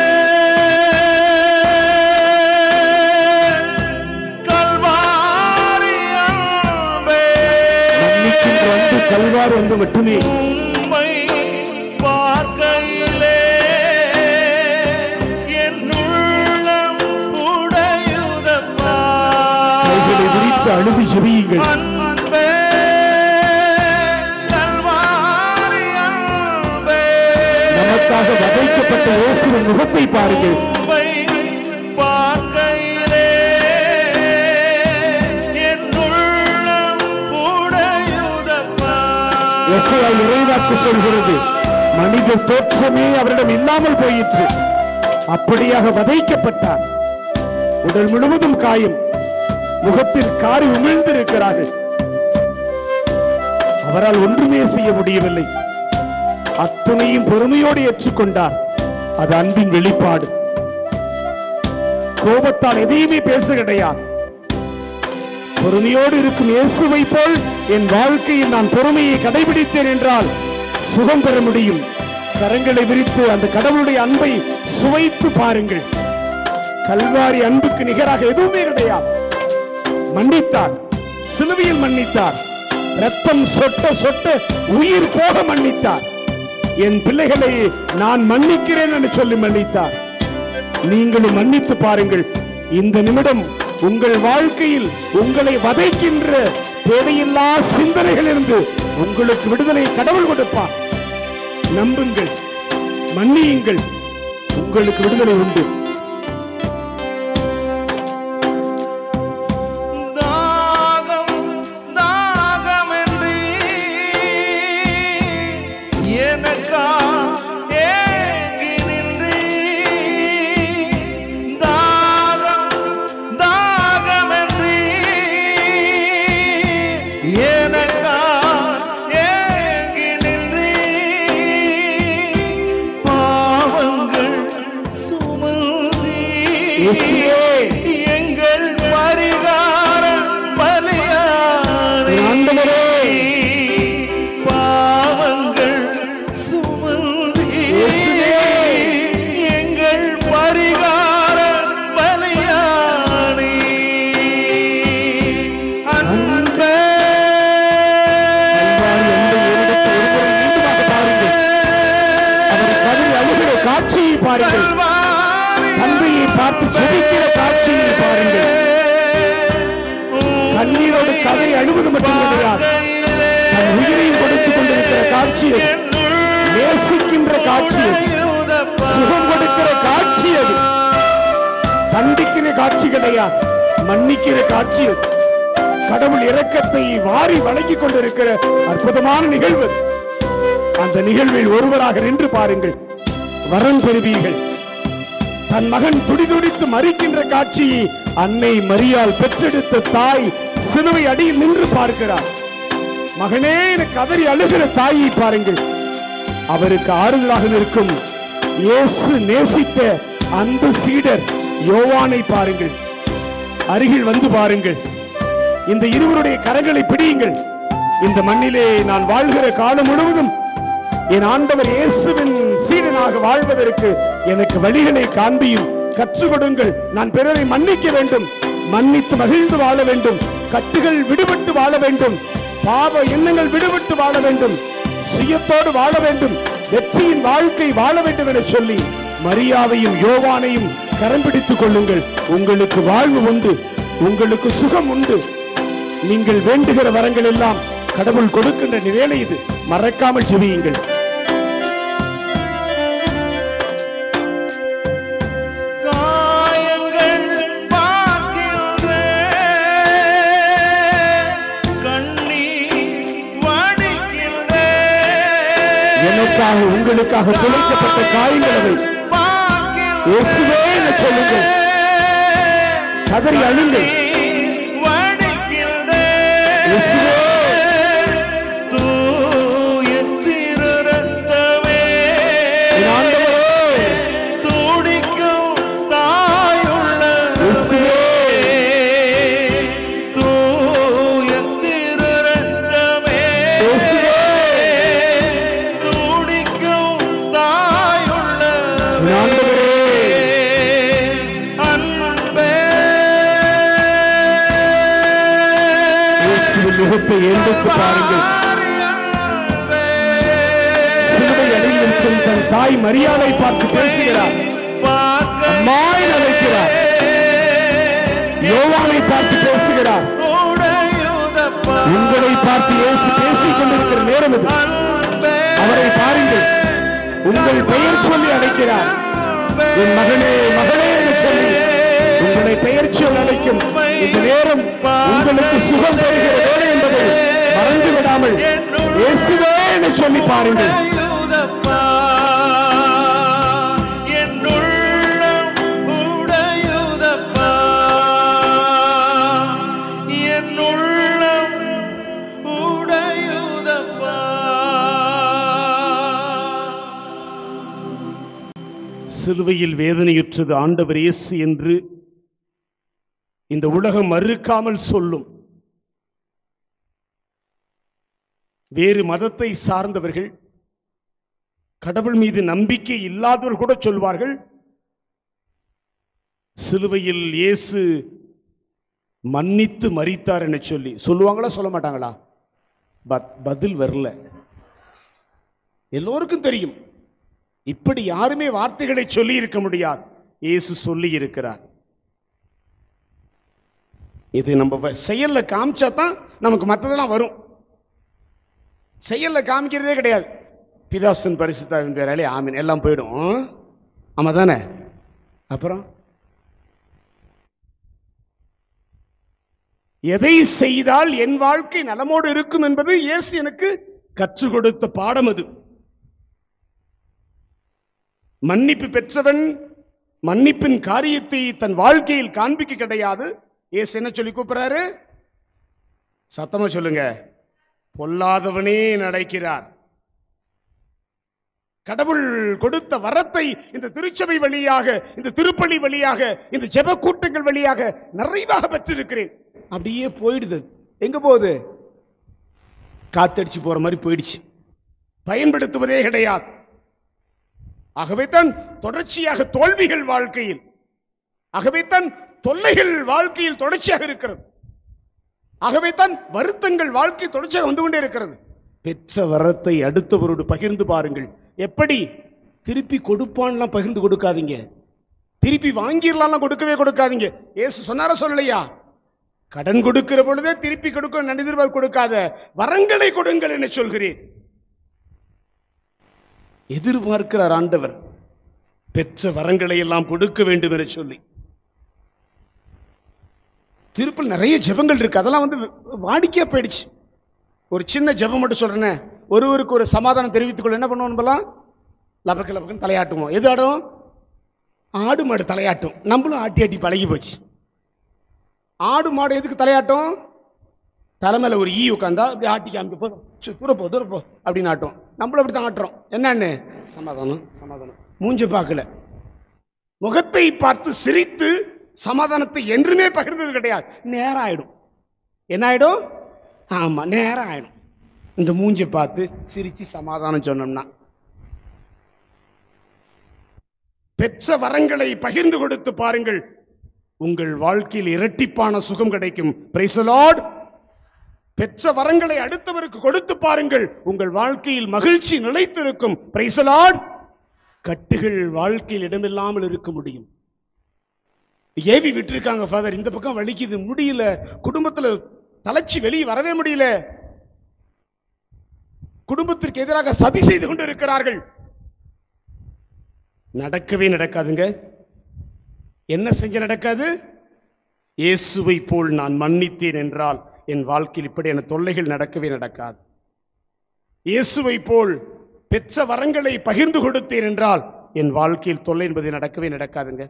S1: கல்வாரி அன்பே
S2: மன்னிக்கின்ற அன்பு கல்வார் என்று மட்டுமே
S1: உம்மை பார்க்கையிலே
S2: அழுது ஜெபியுங்கள்
S1: அன்பே கல்வாரி அன்பே
S2: நமக்காக வதைக்கப்பட்ட இயேசுவின் முகத்தை பாருங்கள்
S1: உம்மை பார்க்கையிலே என் உள்ளம் உடையுதப்பா.
S2: எஸ்ஐயா இறைவாக்கு சொல்கிறது மனித தோற்றமே அவரிடம் இல்லாமல் போயிற்று அப்படியாக வதைக்கப்பட்டார் உடல் முழுவதும் காயம் முகத்தில் காரி உமிழ்ந்திருக்கிறார்கள் அவரால் ஒன்றுமே செய்ய முடியவில்லை அத்துணையும் பொறுமையோடு ஏற்றுக்கொண்டார் அது அன்பின் வெளிப்பாடு கோபத்தால் எதையுமே பேச கிடையாது பொறுமையோடு இருக்கும் இயேசுவை போல் என் வாழ்க்கையில் நான் பொறுமையை கடைபிடித்தேன் என்றால் சுகம் பெற முடியும் கரங்களை விரித்து அந்த கடவுளுடைய அன்பை சுவைத்து பாருங்கள் கல்வாரி அன்புக்கு நிகராக எதுவுமே கிடையாது மன்னித்தார் சிலுவையில் மன்னித்தார் ரத்தம் சொட்ட சொட்ட உயிர் போக மன்னித்தார் என் பிள்ளைகளை நான் மன்னிக்கிறேன் என்று சொல்லி மன்னித்தார் நீங்களும் மன்னித்து பாருங்கள் இந்த நிமிடம் உங்கள் வாழ்க்கையில் உங்களை வதைக்கின்ற தேவையில்லா சிந்தனைகளிலிருந்து உங்களுக்கு விடுதலை கடவுள் கொடுப்பார் நம்புங்கள் மன்னியுங்கள் உங்களுக்கு விடுதலை உண்டு
S1: தாகம் தாகமென்றி எனக்கா ஏங்கி நின்றி தாகம் தாகமென்றி எனக்கா ஏங்கி நின்றி பாவங்கள் சுமந்தி
S2: இயேசுவே.
S1: எங்கள் பரிகார பலியானே
S2: ஆண்டவரே.
S1: பாவங்கள் சுமந்தி
S2: இயேசுவே.
S1: எங்கள் பரிகார பலியானே அன்பே
S2: கதை அழுவது மட்டும் கிடையாது தன் உயிரையும் கொடுத்துக் கொண்டிருக்கிற காட்சி அது. நேசிக்கின்ற காட்சி அது. சுகம் கொடுக்கிற காட்சி அது தண்டிக்கிற காட்சி கிடையாது மன்னிக்கிற காட்சி அது. கடவுள் இரக்கத்தை வாரி வழங்கிக் கொண்டிருக்கிற அற்புதமான நிகழ்வு அது. அந்த நிகழ்வில் ஒருவராக நின்று பாருங்கள் வரம் பெறுவீர்கள் தன் மகன் துடிதுடித்து மறிக்கின்ற காட்சியை அன்னை மரியாள் பெற்றெடுத்த தாய் சிலுவை அடியில் நின்று பார்க்கிறார் மகனே என கதறி அழுகிற தாயை பாருங்கள் அவருக்கு ஆறுதலாக நிற்கும் இயேசு நேசித்த அன்பு சீடர் யோவானை பாருங்கள் அருகில் வந்து பாருங்கள் இந்த இருவருடைய கரங்களை பிடியுங்கள் இந்த மண்ணிலே நான் வாழ்கிற காலம் முழுவதும் என் ஆண்டவர் இயேசுவின் சீடனாக வாழ்வதற்கு எனக்கு வழிகளை காண்பியும் கற்றுக் கொடுங்கள் நான் பிறரை மன்னிக்க வேண்டும் மன்னித்து மகிழ்ந்து வாழ வேண்டும் கட்டுகள் விடுபட்டு வாழ வேண்டும் பாவ எண்ணங்கள் விடுபட்டு வாழ வேண்டும் சுயத்தோடு வாழ வேண்டும் வெற்றியின் வாழ்க்கை வாழ வேண்டும் என சொல்லி மரியாவையும் யோவானையும் கரம் பிடித்துக் கொள்ளுங்கள் உங்களுக்கு வாழ்வு உண்டு உங்களுக்கு சுகம் உண்டு நீங்கள் வேண்டுகிற வரங்கள் எல்லாம் கடவுள் கொடுக்கின்ற வேலை இது மறக்காமல் ஜெபியுங்கள்
S1: காயங்கள் பார்க்கின்றேன் கண்ணீர் வடிக்கின்றேன்
S2: எனக்காக உங்களுக்காக துளைக்கப்பட்ட காயங்கள் அவை இயேசுவே என சொல்லுங்கள் கதறி அழுங்கள் இயேசுவே
S1: தூய திருரத்தமே
S2: என் ஆண்டவரே
S1: துடிக்கும் தாயுள்ள
S2: இயேசுவே
S1: தூய திருரத்தமே
S2: இயேசுவே
S1: துடிக்கும் தாயுள்ள
S2: என் ஆண்டவரே
S1: அன்பே
S2: இயேசுவின் முகத்தை ஏந்தித்து பாருங்கள் சிலுவை அடியில் இருக்கும் தன் தாய் மரியாதை பார்த்து பேசுகிறார் அம்மா என அழைக்கிறார் யோவானை பார்த்து பேசுகிறார் உங்களை பார்த்து இயேசு பேசிக் கொண்டிருக்கிற நேரம் இது
S1: அன்பே
S2: அவரை பாருங்கள் உங்கள் பெயர் சொல்லி அழைக்கிறார் என் மகனே மகளே என்று சொல்லி உங்களை பெயர் சொல்லி அழைக்கும் இந்த நேரம் உங்களுக்கு சுகம் தருகிற வேலை என்பதை மறந்து விடாமல் இயேசுவே என்று சொல்லி பாருங்கள்
S1: உடையுதப்பா என் உள்ளம் உடையுதப்பா என் உள்ளம் உடையுதப்பா
S2: சிலுவையில் வேதனையுற்றது ஆண்டவர் இயேசு என்று இந்த உலகம் மறுக்காமல் சொல்லும் வேறு மதத்தை சார்ந்தவர்கள் கடவுள் மீது நம்பிக்கை இல்லாதவர் கூட சொல்வார்கள் சிலுவையில் இயேசு மன்னித்து மரித்தார் என சொல்லி சொல்லுவாங்களா சொல்ல மாட்டாங்களா பத்- பதில் வரல எல்லோருக்கும் தெரியும் இப்படி யாருமே வார்த்தைகளை சொல்லி இருக்க முடியாது இயேசு சொல்லி இருக்கிறார் இது நம்ம வ- செயல்ல காமிச்சா தான் நமக்கு மற்றதெல்லாம் வரும் செயல்ல காமிக்கிறதே கிடையாது பிதாஸ்தன் பரிசுத்தாவின் பேராலே ஆமீன் எல்லாம் போயிடும் ஆமா தானே அப்புறம் எதை செய்தால் என் வாழ்க்கை நலமோடு இருக்கும் என்பது இயேசு எனக்கு கற்றுக் கொடுத்த பாடம் அது மன்னிப்பு பெற்றவன் மன்னிப்பின் காரியத்தை தன் வாழ்க்கையில் காண்பிக்க கிடையாது இயேசு என்ன சொல்லி கூப்பிடுறாரு சத்தமா சொல்லுங்க பொல்லாதவனே நடக்கிறார் கடவுள் கொடுத்த வரத்தை இந்த திருச்சபை வழியாக இந்த திருப்பலி வழியாக இந்த ஜெப கூட்டங்கள் வழியாக நிறைவாக பெற்றிருக்கிறேன் அப்படியே போயிடுது எங்க போகுது காத்தடிச்சு போற மாதிரி போயிடுச்சு பயன்படுத்துவதே கிடையாது ஆகவே தான் தொடர்ச்சியாக தோல்விகள் வாழ்க்கையில் ஆகவே தான் தொல்லைகள் வாழ்க்கையில் தொடர்ச்சியாக இருக்கிறது ஆகவே தான் வருத்தங்கள் வாழ்க்கை தொடர்ச்சியாக வந்து கொண்டே இருக்கிறது பெற்ற வரத்தை அடுத்தவரோடு பகிர்ந்து பாருங்கள் எப்படி திருப்பி கொடுப்பான்லாம் பகிர்ந்து கொடுக்காதீங்க திருப்பி வாங்கிடலாம் கொடுக்கவே கொடுக்காதீங்க ஏசு சொன்னாரா சொல்லலையா கடன் கொடுக்கிற பொழுதே திருப்பி கொடுக்க நடிதிர்வார் கொடுக்காத வரங்களை கொடுங்கள் என சொல்கிறேன் எதிர்பார்க்கிறார் ஆண்டவர் பெற்ற வரங்களை எல்லாம் கொடுக்க வேண்டும் என சொல்லி திருப்பல் நிறைய ஜெபங்கள் இருக்கு அதெல்லாம் வந்து வாடிக்கையா போயிடுச்சு ஒரு சின்ன ஜெபம் மட்டும் சொல்றேனே ஒருவருக்கு ஒரு சமாதானம் தெரிவித்துக் கொள்ள என்ன பண்ணுவோம் நம்மலாம் லபக்கு லபக்குன்னு தலையாட்டுவோம் எது ஆடும் ஆடு மாடு தலையாட்டும் நம்மளும் ஆட்டி ஆட்டி பழகி போச்சு ஆடு மாடு எதுக்கு தலையாட்டும் தலைமையில் ஒரு ஈ உட்காந்தா இப்படி ஆட்டி காமிக்க போ சு, தூர போ தூர போ அப்படின்னு ஆட்டும் நம்மளும் அப்படி தான் ஆட்டுறோம் என்னன்னு சமாதானம் சமாதானம் மூஞ்ச பார்க்கல முகத்தை பார்த்து சிரித்து சமாதானத்தை என்றுமே பகிர்ந்தது கிடையாது நேரம் ஆயிடும் என்ன ஆயிடும் ஆமா நேரம் ஆயிடும் இந்த மூஞ்சை பார்த்து சிரிச்சு சமாதானம் சொன்னோம்னா பெற்ற வரங்களை பகிர்ந்து கொடுத்து பாருங்கள் உங்கள் வாழ்க்கையில் இரட்டிப்பான சுகம் கிடைக்கும் Praise the Lord. பெற்ற வரங்களை அடுத்தவருக்கு கொடுத்து பாருங்கள் உங்கள் வாழ்க்கையில் மகிழ்ச்சி நிலைத்திருக்கும் Praise the Lord. கட்டுகள் வாழ்க்கையில் இடமில்லாமல் இருக்க முடியும் ஏவி விட்டுருக்காங்க ஃபாதர் இந்த பக்கம் வலிக்குது முடியல குடும்பத்துல தலைச்சி வெளியே வரவே முடியல குடும்பத்திற்கு எதிராக சதி செய்து கொண்டு இருக்கிறார்கள் நடக்கவே நடக்காதுங்க என்ன செஞ்ச நடக்காது இயேசுவை போல் நான் மன்னித்தேன் என்றால் என் வாழ்க்கையில் இப்படியான தொல்லைகள் நடக்கவே நடக்காது இயேசுவை போல் பெற்ற வரங்களை பகிர்ந்து கொடுத்தேன் என்றால் என் வாழ்க்கையில் தொல்லை என்பது நடக்கவே நடக்காதுங்க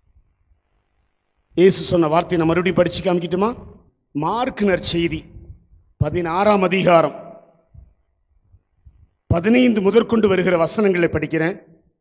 S2: இயேசு சொன்ன வார்த்தையை நான் மறுபடியும் படிச்சு காமிக்கட்டுமா மார்க் நற்செய்தி பதினாறாம் அதிகாரம் பதினைந்து முதற்கொண்டு வருகிற வசனங்களை படிக்கிறேன்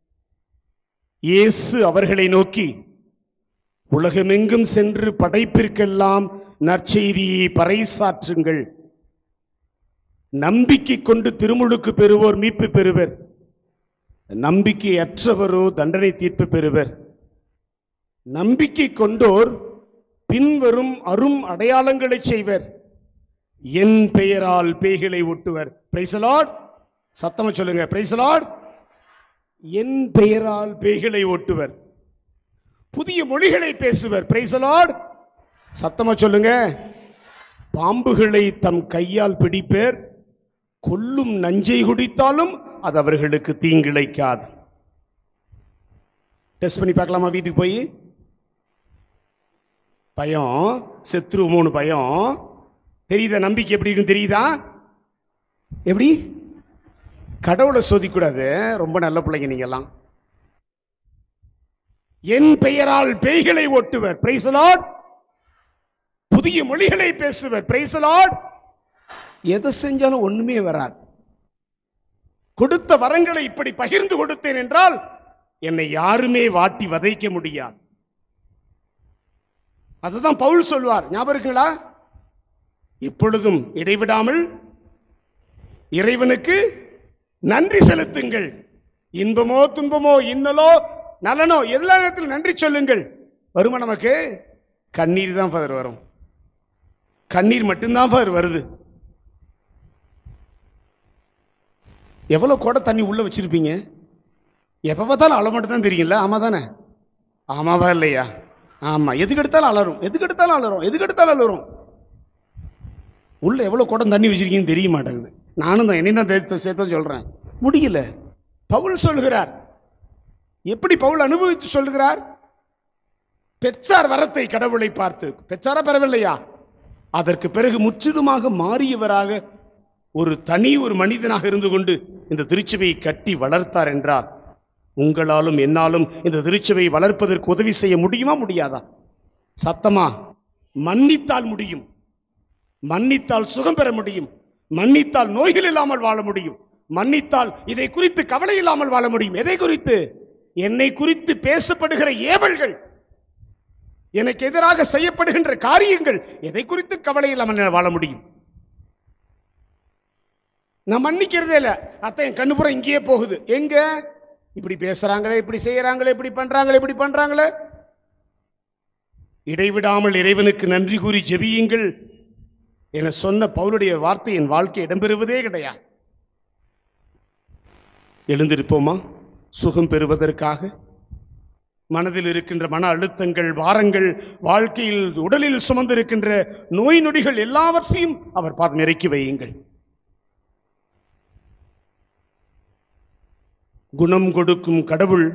S2: இயேசு அவர்களை நோக்கி உலகமெங்கும் சென்று படைப்பிற்கெல்லாம் நற்செய்தியை பறைசாற்றுங்கள் நம்பிக்கை கொண்டு திருமுழுக்கு பெறுவோர் மீட்பு பெறுவர் நம்பிக்கை அற்றவரோ தண்டனை தீர்ப்பு பெறுவர் நம்பிக்கை கொண்டோர் பின்வரும் அரும் அடையாளங்களை செய்வர் என் பெயரால் பேய்களை ஒட்டுவர் பிரைசலாட் சத்தமா சொல்லுங்க பிரைசலாட் என் பெயரால் பேய்களை ஓட்டுவர் புதிய மொழிகளை பேசுவர் பிரைசலாட் சத்தமா சொல்லுங்க பாம்புகளை தம் கையால் பிடிப்பேர் கொல்லும் நஞ்சை குடித்தாலும் அது அவர்களுக்கு தீங்கிழைக்காது டெஸ்ட் பண்ணி பார்க்கலாமா வீட்டுக்கு போய் பயம் செத்துருவோமோன்னு பயம் தெரியுதா நம்பிக்கை எப்படி இருக்குன்னு தெரியுதா எப்படி கடவுளை சோதிக்கூடாது ரொம்ப நல்ல பிள்ளைங்க நீங்கெல்லாம் என் பெயரால் பேய்களை ஓட்டுவர் பிரைஸ் லார்ட் புதிய மொழிகளை பேசுவர் பிரைஸ் லார்ட் எதை செஞ்சாலும் ஒண்ணுமே வராது கொடுத்த வரங்களை இப்படி பகிர்ந்து கொடுத்தேன் என்றால் என்னை யாருமே வாட்டி வதைக்க முடியாது அதுதான் பவுல் சொல்வார் ஞாபகம் இருக்குங்களா இப்பொழுதும் இடைவிடாமல் இறைவனுக்கு நன்றி செலுத்துங்கள் இன்பமோ துன்பமோ இன்னலோ நலனோ எல்லா நேரத்திலும் நன்றி சொல்லுங்கள் வருமா நமக்கு கண்ணீர் தான் ஃபாதர் வரும் கண்ணீர் மட்டும்தான் ஃபாதர் வருது எவ்வளவு கூட தண்ணி உள்ள வச்சிருப்பீங்க எப்ப பார்த்தாலும் அழ மட்டும் தான் தெரியும்ல ஆமா தானே ஆமாவா இல்லையா ஆமா எதுக்கு எடுத்தாலும் அலறும் எதுக்கு எடுத்தாலும் அலறும் எதுக்கு எடுத்தாலும் அலறும் உள்ள எவ்வளவு குடம் தண்ணி வச்சிருக்கீங்கன்னு தெரிய மாட்டேங்குது நானும் தான் என்னையும் தான் சேர்த்து சேர்த்து சொல்றேன் முடியல பவுல் சொல்கிறார் எப்படி பவுல் அனுபவித்து சொல்லுகிறார் பெற்றார் வரத்தை கடவுளை பார்த்து பெற்றாரா பெறவில்லையா அதற்கு பிறகு முற்றிலுமாக மாறியவராக ஒரு தனி ஒரு மனிதனாக இருந்து கொண்டு இந்த திருச்சபையை கட்டி வளர்த்தார் என்றார் உங்களாலும் என்னாலும் இந்த திருச்சபையை வளர்ப்பதற்கு உதவி செய்ய முடியுமா முடியாதா சத்தமா மன்னித்தால் முடியும் மன்னித்தால் சுகம் பெற முடியும் மன்னித்தால் நோய்கள் இல்லாமல் வாழ முடியும் மன்னித்தால் இதை குறித்து கவலை இல்லாமல் வாழ முடியும் எதை குறித்து என்னை குறித்து பேசப்படுகிற ஏவல்கள் எனக்கு எதிராக செய்யப்படுகின்ற காரியங்கள் எதை குறித்து கவலை இல்லாமல் என்னால் வாழ முடியும் நான் மன்னிக்கிறதே இல்ல அத்தை என் கண்ணு பூரா இங்கேயே போகுது எங்க இப்படி பேசுறாங்களே இப்படி செய்யறாங்களே இப்படி பண்றாங்களே இப்படி பண்றாங்களே இடைவிடாமல் இறைவனுக்கு நன்றி கூறி ஜெபியுங்கள் என சொன்ன பவுலுடைய வார்த்தை என் வாழ்க்கை இடம்பெறுவதே கிடையாது எழுந்திருப்போமா சுகம் பெறுவதற்காக மனதில் இருக்கின்ற மன அழுத்தங்கள் வாரங்கள் வாழ்க்கையில் உடலில் சுமந்திருக்கின்ற நோய் நொடிகள் எல்லாவற்றையும் அவர் பாதம் இறக்கி வையுங்கள் குணம் கொடுக்கும் கடவுள்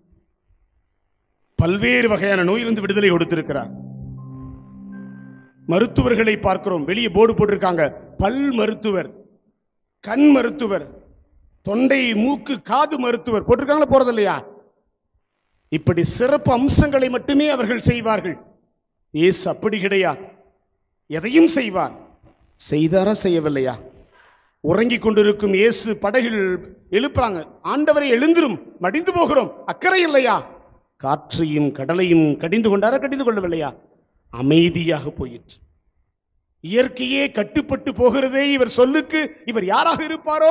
S2: பல்வேறு வகையான நோயிலிருந்து விடுதலை கொடுத்திருக்கிறார் மருத்துவர்களை பார்க்கிறோம் வெளியே போர்டு போட்டிருக்காங்க பல் மருத்துவர் கண் மருத்துவர் தொண்டை மூக்கு காது மருத்துவர் போட்டிருக்காங்களா போறது இல்லையா இப்படி சிறப்பு அம்சங்களை மட்டுமே அவர்கள் செய்வார்கள் இயேசு அப்படி கிடையாது எதையும் செய்வார் செய்தாரா செய்யவில்லையா உறங்கிக் கொண்டிருக்கும் இயேசு படகில் எழுப்புறாங்க ஆண்டவரை எழுந்திரும் மடிந்து போகிறோம் அக்கறை இல்லையா காற்றையும் கடலையும் கடிந்து கொண்டாரா கடிந்து கொள்ளவில்லையா அமைதியாக போயிற்று இயற்கையே கட்டுப்பட்டு போகிறதே இவர் சொல்லுக்கு இவர் யாராக இருப்பாரோ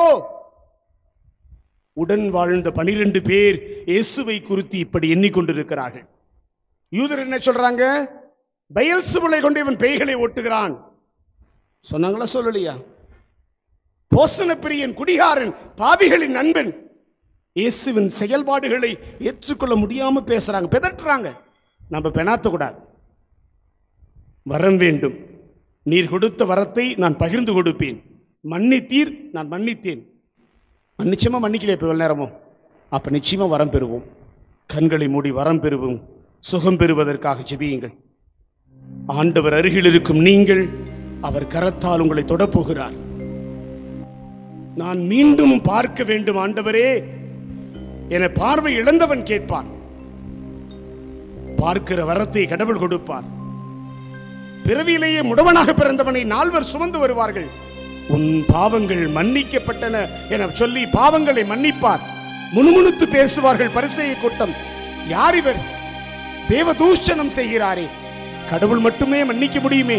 S2: உடன் வாழ்ந்த பனிரெண்டு பேர் இயேசுவை குறித்து இப்படி எண்ணிக்கொண்டிருக்கிறார்கள் யூதர் என்ன சொல்றாங்க பயல்சுபலை கொண்டு இவன் பேய்களை ஓட்டுகிறான் சொன்னாங்களா சொல்லலையா போசன பிரியன் குடிகாரன் பாவிகளின் நண்பன் இயேசுவின் செயல்பாடுகளை ஏற்றுக்கொள்ள முடியாம பேசுறாங்க பிதற்றுறாங்க நம்ம பெணாத்த கூடாது வரம் வேண்டும் நீர் கொடுத்த வரத்தை நான் பகிர்ந்து கொடுப்பேன் மன்னித்தீர் நான் மன்னித்தேன் நிச்சயமா மன்னிக்கல இப்போ நேரமும் அப்ப நிச்சயமா வரம் பெறுவோம் கண்களை மூடி வரம் பெறுவோம் சுகம் பெறுவதற்காக ஜெபியுங்கள் ஆண்டவர் அருகில் இருக்கும் நீங்கள் அவர் கரத்தால் உங்களை தொடப்போகிறார் நான் மீண்டும் பார்க்க வேண்டும் ஆண்டவரே என பார்வை இழந்தவன் கேட்பான் பார்க்கிற வரத்தை கடவுள் கொடுப்பார் பிறவியிலேயே முடவனாக பிறந்தவனை நால்வர் சுமந்து வருவார்கள் உன் பாவங்கள் மன்னிக்கப்பட்டன என சொல்லி பாவங்களை மன்னிப்பார் முணுமுணுத்து பேசுவார்கள் பரிசெய கூட்டம் யார் இவர் தேவ தூஷணம் செய்கிறாரே கடவுள் மட்டுமே மன்னிக்க முடியுமே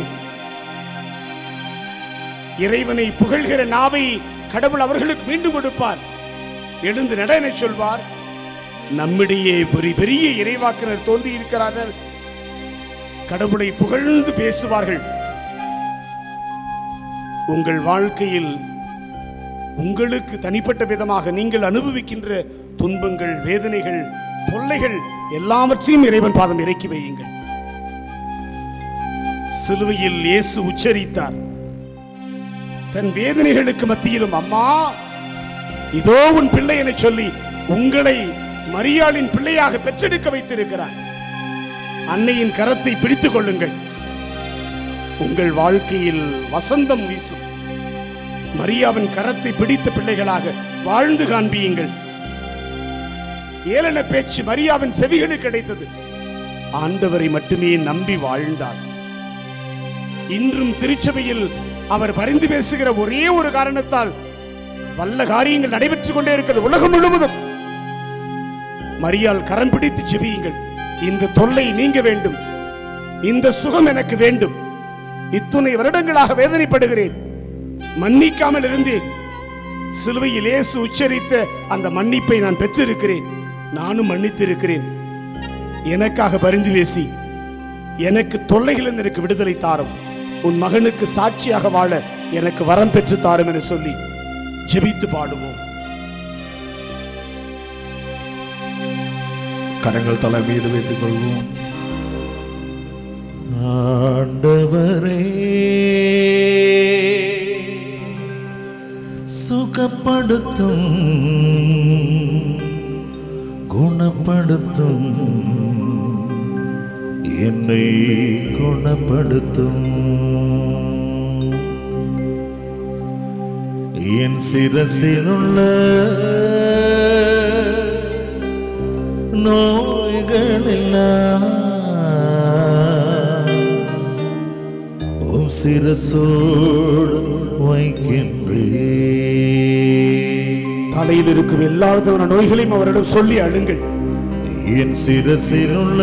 S2: இறைவனை புகழ்கிற நாவை கடவுள் அவர்களுக்கு மீண்டும் கொடுப்பார் எழுந்து நட என சொல்வார் நம்மிடையே ஒரு பெரிய இறைவாக்கினர் தோன்றி இருக்கிறார்கள் கடவுளை புகழ்ந்து பேசுவார்கள் உங்கள் வாழ்க்கையில் உங்களுக்கு தனிப்பட்ட விதமாக நீங்கள் அனுபவிக்கின்ற துன்பங்கள் வேதனைகள் தொல்லைகள் எல்லாவற்றையும் இறைவன் பாதம் இறக்கி வையுங்கள் சிலுவையில் இயேசு உச்சரித்தார் தன் வேதனைகளுக்கு மத்தியிலும் அம்மா இதோ உன் பிள்ளை என சொல்லி உங்களை மரியாளின் பிள்ளையாக பெற்றெடுக்க வைத்திருக்கிறார் அன்னையின் கரத்தை பிடித்துக் கொள்ளுங்கள் உங்கள் வாழ்க்கையில் வசந்தம் வீசும் மரியாவின் கரத்தை பிடித்த பிள்ளைகளாக வாழ்ந்து காண்பியுங்கள் ஏளன பேச்சு மரியாவின் செவிகளுக்கு கிடைத்தது ஆண்டவரை மட்டுமே நம்பி வாழ்ந்தார் இன்றும் திருச்சபையில் அவர் பரிந்து பேசுகிற ஒரே ஒரு காரணத்தால் வல்ல காரியங்கள் நடைபெற்றுக் கொண்டே இருக்கிறது உலகம் முழுவதும் மரியாள் கரம் பிடித்து செபியுங்கள் இந்த தொல்லை நீங்க வேண்டும் இந்த சுகம் எனக்கு வேண்டும் இத்துணை வருடங்களாக வேதனைப்படுகிறேன் மன்னிக்காமல் இருந்தேன் சிலுவையில் இயேசு உச்சரித்த அந்த மன்னிப்பை நான் பெற்றிருக்கிறேன் நானும் மன்னித்திருக்கிறேன் எனக்காக பரிந்து பேசி எனக்கு தொல்லைகளில் எனக்கு விடுதலை தாரும் உன் மகனுக்கு சாட்சியாக வாழ எனக்கு வரம் பெற்று தாரும் என சொல்லி ஜெபித்து பாடுவோம்
S1: கரங்கள் தலை மீது வைத்துக் கொள்வோம் ஆண்டவரே சுகப்படுத்தும் குணப்படுத்தும் என்னை குணப்படுத்தும் என் சிரசிலுள்ள நோய்களெல்லாம் உம் சிரசோடு வைக்கின்றே
S2: தலையில் இருக்கும் எல்லா விதமான நோய்களையும் அவரிடம் சொல்லி அழுங்கள்
S1: என் சிரசிலுள்ள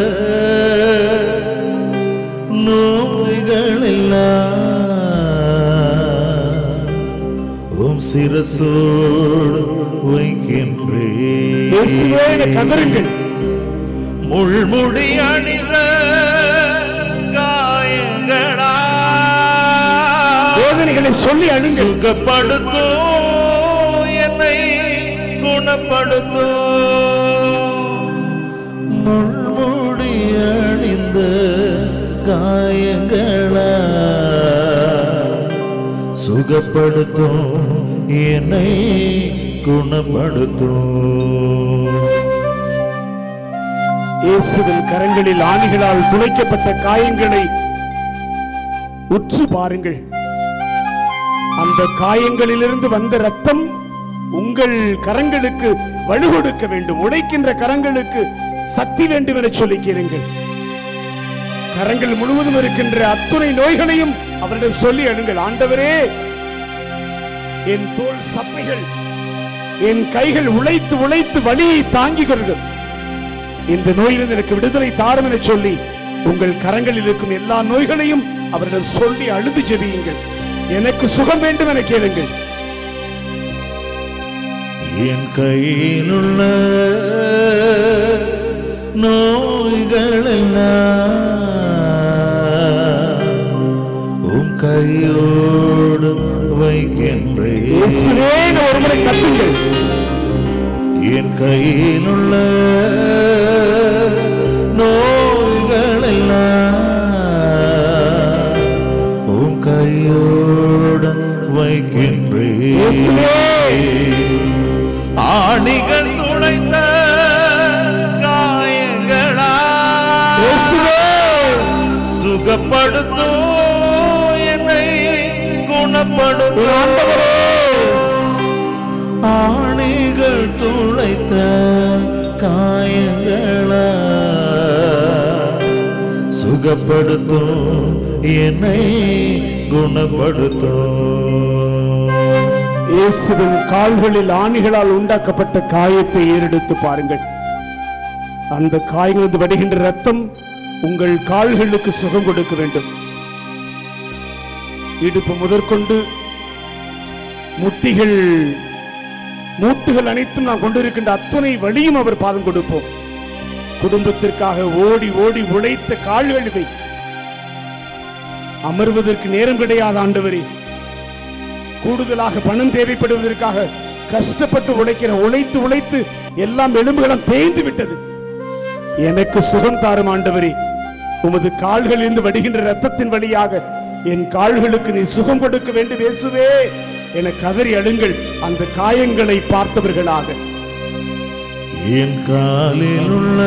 S1: நோய்களெல்லாம் உம் சிரசோடு வைக்கின்றே
S2: இயேசுவே என கதறுங்கள்
S1: முள்முடி அணிந்த காயங்களா
S2: வேதனைகளை சொல்லி அழுங்கள்
S1: சுகப்படுத்தும் என்னை குணப்படுத்தும் முள்முடி அணிந்த காயங்களா சுகப்படுத்தும் என்னை குணப்படுத்தும்
S2: இயேசுவின் கரங்களில் ஆணிகளால் துளைக்கப்பட்ட காயங்களை உற்று பாருங்கள் அந்த காயங்களிலிருந்து வந்த ரத்தம் உங்கள் கரங்களுக்கு வலு கொடுக்க வேண்டும் உழைக்கின்ற கரங்களுக்கு சக்தி வேண்டும் என சொல்லி கேளுங்கள் கரங்கள் முழுவதும் இருக்கின்ற அத்துணை நோய்களையும் அவரிடம் சொல்லி அழுங்கள் ஆண்டவரே என் தோல் சப்பைகள் என் கைகள் உழைத்து உழைத்து வலியை தாங்குகிறது இந்த நோயிலிருந்து எனக்கு விடுதலை தாரும் என சொல்லி உங்கள் கரங்களில் இருக்கும் எல்லா நோய்களையும் அவரிடம் சொல்லி அழுது ஜெபியுங்கள் எனக்கு சுகம் வேண்டும் என கேளுங்கள்
S1: என் கையிலுள்ள நோய்களெல்லாம் உம் கையோடு வைக்கின்றேன்
S2: இயேசுவே என ஒருமுறை கத்துங்கள்
S1: என் கையிலுள்ள நோய்களெல்லாம் உம் கையோடு வைக்கின்றேன்
S2: இயேசுவே
S1: ஆணிகள் துளைத்த காயங்களா
S2: இயேசுவே
S1: சுகப்படுத்தும் என்னை
S2: என்
S1: குணப்படுத்தும்
S2: ஆண்டவரே
S1: ஆணிகள் துளைத்த காயங்களா சுகப்படுத்தும் என்னை குணப்படுத்தும்
S2: இயேசுவின் கால்களில் ஆணிகளால் உண்டாக்கப்பட்ட காயத்தை ஏறெடுத்து பாருங்கள் அந்த காயங்களிலிருந்து வடிகின்ற ரத்தம் உங்கள் கால்களுக்கு சுகம் கொடுக்க வேண்டும் இடுப்பு முதற்கொண்டு முட்டிகள் மூட்டுகள் அனைத்தும் நாம் கொண்டிருக்கின்ற அத்துணை வழியும் அவர் பாதம் கொடுப்போம் குடும்பத்திற்காக ஓடி ஓடி உழைத்த கால்கள் இவை அமர்வதற்கு நேரம் கிடையாது ஆண்டவரே கூடுதலாக பணம் தேவைப்படுவதற்காக கஷ்டப்பட்டு உழைக்கிற உழைத்து உழைத்து எல்லாம் எலும்புகளும் தேய்ந்து விட்டது எனக்கு சுகம் தாரும் ஆண்டவரே உமது கால்களிலிருந்து வடிகின்ற ரத்தத்தின் வழியாக என் கால்களுக்கு நீ சுகம் கொடுக்க வேண்டும் இயேசுவே என கதறி அழுங்கள் அந்த காயங்களை பார்த்தவர்களாக
S1: என் காலில் உள்ள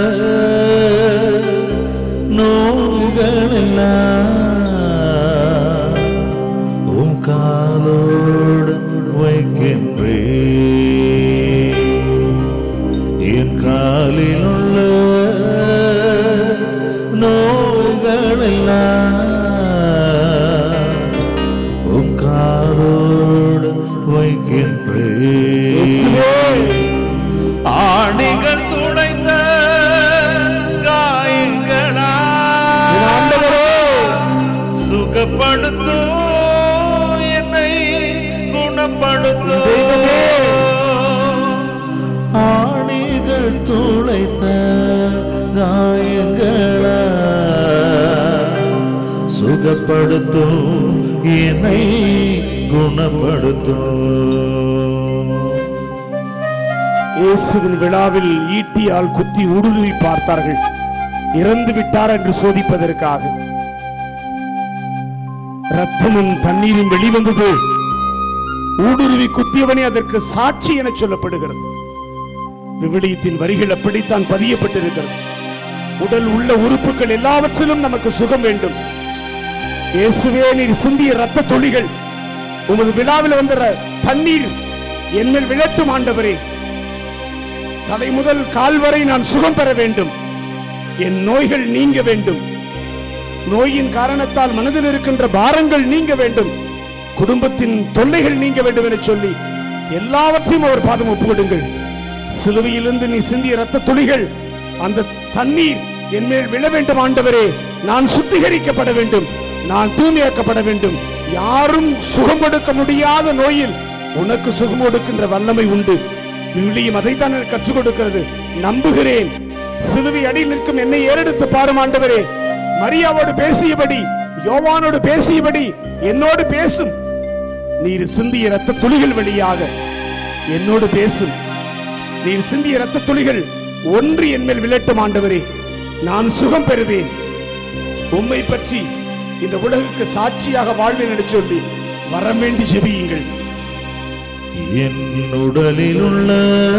S1: நோய்கள் எல்லாம் உம் காலோடு வைக்கின்றே என் காலில் உள்ள நோய்கள் எல்லாம் உம் காலோடு வைக்கின்றே
S2: இயேசுவே
S1: ஆணிகள் துளைத்த காயங்களா
S2: என் ஆண்டவரே
S1: சுகப்படுத்தும் என்னை குணப்படுத்தும்
S2: தெய்வமே.
S1: ஆணிகள் துளைத்த காயங்களா சுகப்படுத்தும் என்னை குணப்படுத்தும்
S2: இயேசுவின் விழாவில் ஈட்டியால் குத்தி ஊடுருவி பார்த்தார்கள் இறந்து விட்டார் என்று சோதிப்பதற்காக ரத்தமும் தண்ணீரும் வெளிவந்தது ஊடுருவி குத்தியவனே அதற்கு சாட்சி என சொல்லப்படுகிறது விவிலியத்தின் வரிகள் அப்படித்தான் பதியப்பட்டிருக்கிறது உடல் உள்ள உறுப்புகள் எல்லாவற்றிலும் நமக்கு சுகம் வேண்டும் இயேசுவே நீர் சிந்திய ரத்த துளிகள் உமது விழாவில் வந்த ர- தண்ணீர் என்னில் விழட்டும் ஆண்டவரே தலை முதல் கால் வரை நான் சுகம் பெற வேண்டும் என் நோய்கள் நீங்க வேண்டும் நோயின் காரணத்தால் மனதில் இருக்கின்ற பாரங்கள் நீங்க வேண்டும் குடும்பத்தின் தொல்லைகள் நீங்க வேண்டும் என சொல்லி எல்லாவற்றையும் அவர் பாதம் ஒப்புவிடுங்கள் சிலுவையிலிருந்து நீ சிந்திய ரத்த துளிகள் அந்த தண்ணீர் என் மேல் விழ வேண்டும் ஆண்டவரே நான் சுத்திகரிக்கப்பட வேண்டும் நான் தூய்மையாக்கப்பட வேண்டும் யாரும் சுகம் கொடுக்க முடியாத நோயில் உனக்கு சுகம் கொடுக்கின்ற வல்லமை உண்டு விவிலியம் அதைத்தான் எனக்கு கற்றுக் கொடுக்கிறது நம்புகிறேன் சிலுவை அடி நிற்கும் என்னை ஏறெடுத்து பாரும் ஆண்டவரே மரியாவோடு பேசியபடி யோவானோடு பேசியபடி என்னோடு பேசும் நீர் சிந்திய ரத்த துளிகள் வழியாக என்னோடு பேசும் நீர் சிந்திய ரத்த துளிகள் ஒன்று என் மேல் விழட்டும் ஆண்டவரே நான் சுகம் பெறுவேன் உம்மை பற்றி இந்த உலகுக்கு சாட்சியாக வாழ்வேன் என்று சொல்லி வரம் வேண்டி ஜெபியுங்கள்
S1: என் உடலில் உள்ள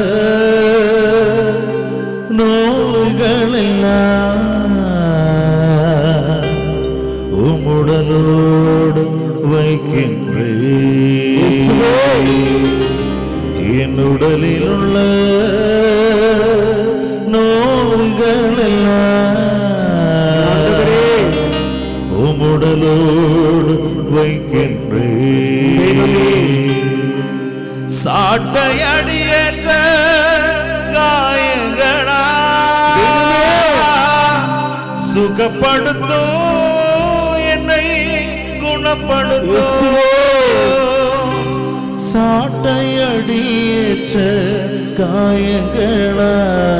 S1: நோய்கள் எல்லாம் உம்முடலோடு வைக்கின்றே என் உடலில் உள்ள நோய்கள் எல்லாம்
S2: ஆண்டவரே
S1: உம்முடலோடு வைக்கின்றே
S2: தெய்வமே.
S1: சாட்டை அடியேற்ற காயங்களா சுகப்படுத்தும் என்னை குணப்படுத்தும் சாட்டை அடியேற்ற காயங்களா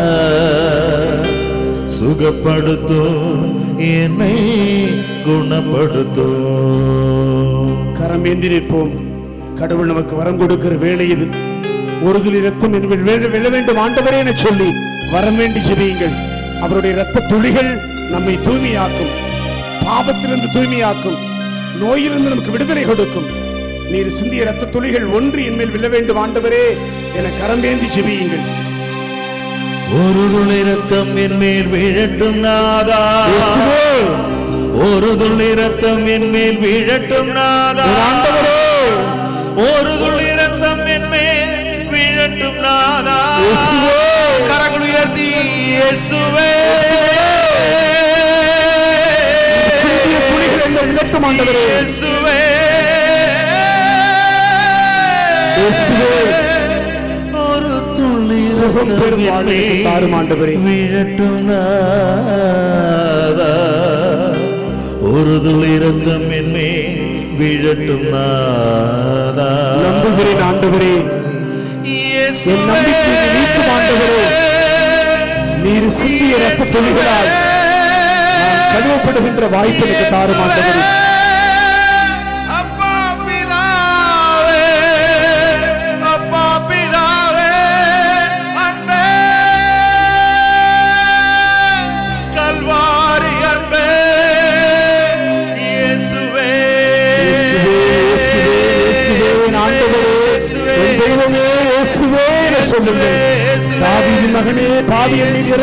S1: சுகப்படுத்தும் என்னை குணப்படுத்தும்
S2: கரம் ஏந்தி நிற்போம் கடவுள் நமக்கு வரம் கொடுக்கிற வேலை இது ஒரு துளி ரத்தம் என் மேல் விழ விழ வேண்டும் ஆண்டவரே என சொல்லி வரம் வேண்டி ஜெபியுங்கள் அவருடைய ரத்த துளிகள் நம்மை தூய்மையாக்கும் பாவத்திலிருந்து தூய்மையாக்கும் நோயிலிருந்து நமக்கு விடுதலை கொடுக்கும் நீர் சிந்திய ரத்த துளிகள் ஒன்று என் மேல் விழ வேண்டும் ஆண்டவரே என கரம் ஏந்தி ஜெபியுங்கள்
S1: ஒரு துளி ரத்தம் என் மேல் விழட்டும் நாதா
S2: இயேசுவே,
S1: ஒரு துளி ரத்தம் என் மேல் விழட்டும் நாதா
S2: என் ஆண்டவரே
S1: ஒரு துளி ரத்தம் என் மேல் விழட்டும் நாதா
S2: இயேசுவே.
S1: கரங்கள் உயர்த்தி இயேசுவே
S2: சிந்திய துளிகள் என்ன விளக்கம் ஆண்டவரே
S1: இயேசுவே
S2: இயேசுவே.
S1: ஒரு துளி
S2: சுகம்
S1: ரத்தம்
S2: பெறும்
S1: என்
S2: வாழ்வுக்கு
S1: மேல்
S2: தாரும் ஆண்டவரே.
S1: விழட்டும் நாதா ஒரு துளி ரத்தம் என் மேல் விழட்டும் நாதா
S2: நம்புகிறேன் ஆண்டவரே என் நம்பிக்கையை நீக்கும் ஆண்டவரே. நீர் சிந்திய ரத்த துளிகளால் நான் கழுவப்படுகின்ற வாய்ப்பு எனக்கு தாரும் ஆண்டவரே
S1: அப்பா பிதாவே அப்பா பிதாவே அன்பே கல்வாரி அன்பே இயேசுவே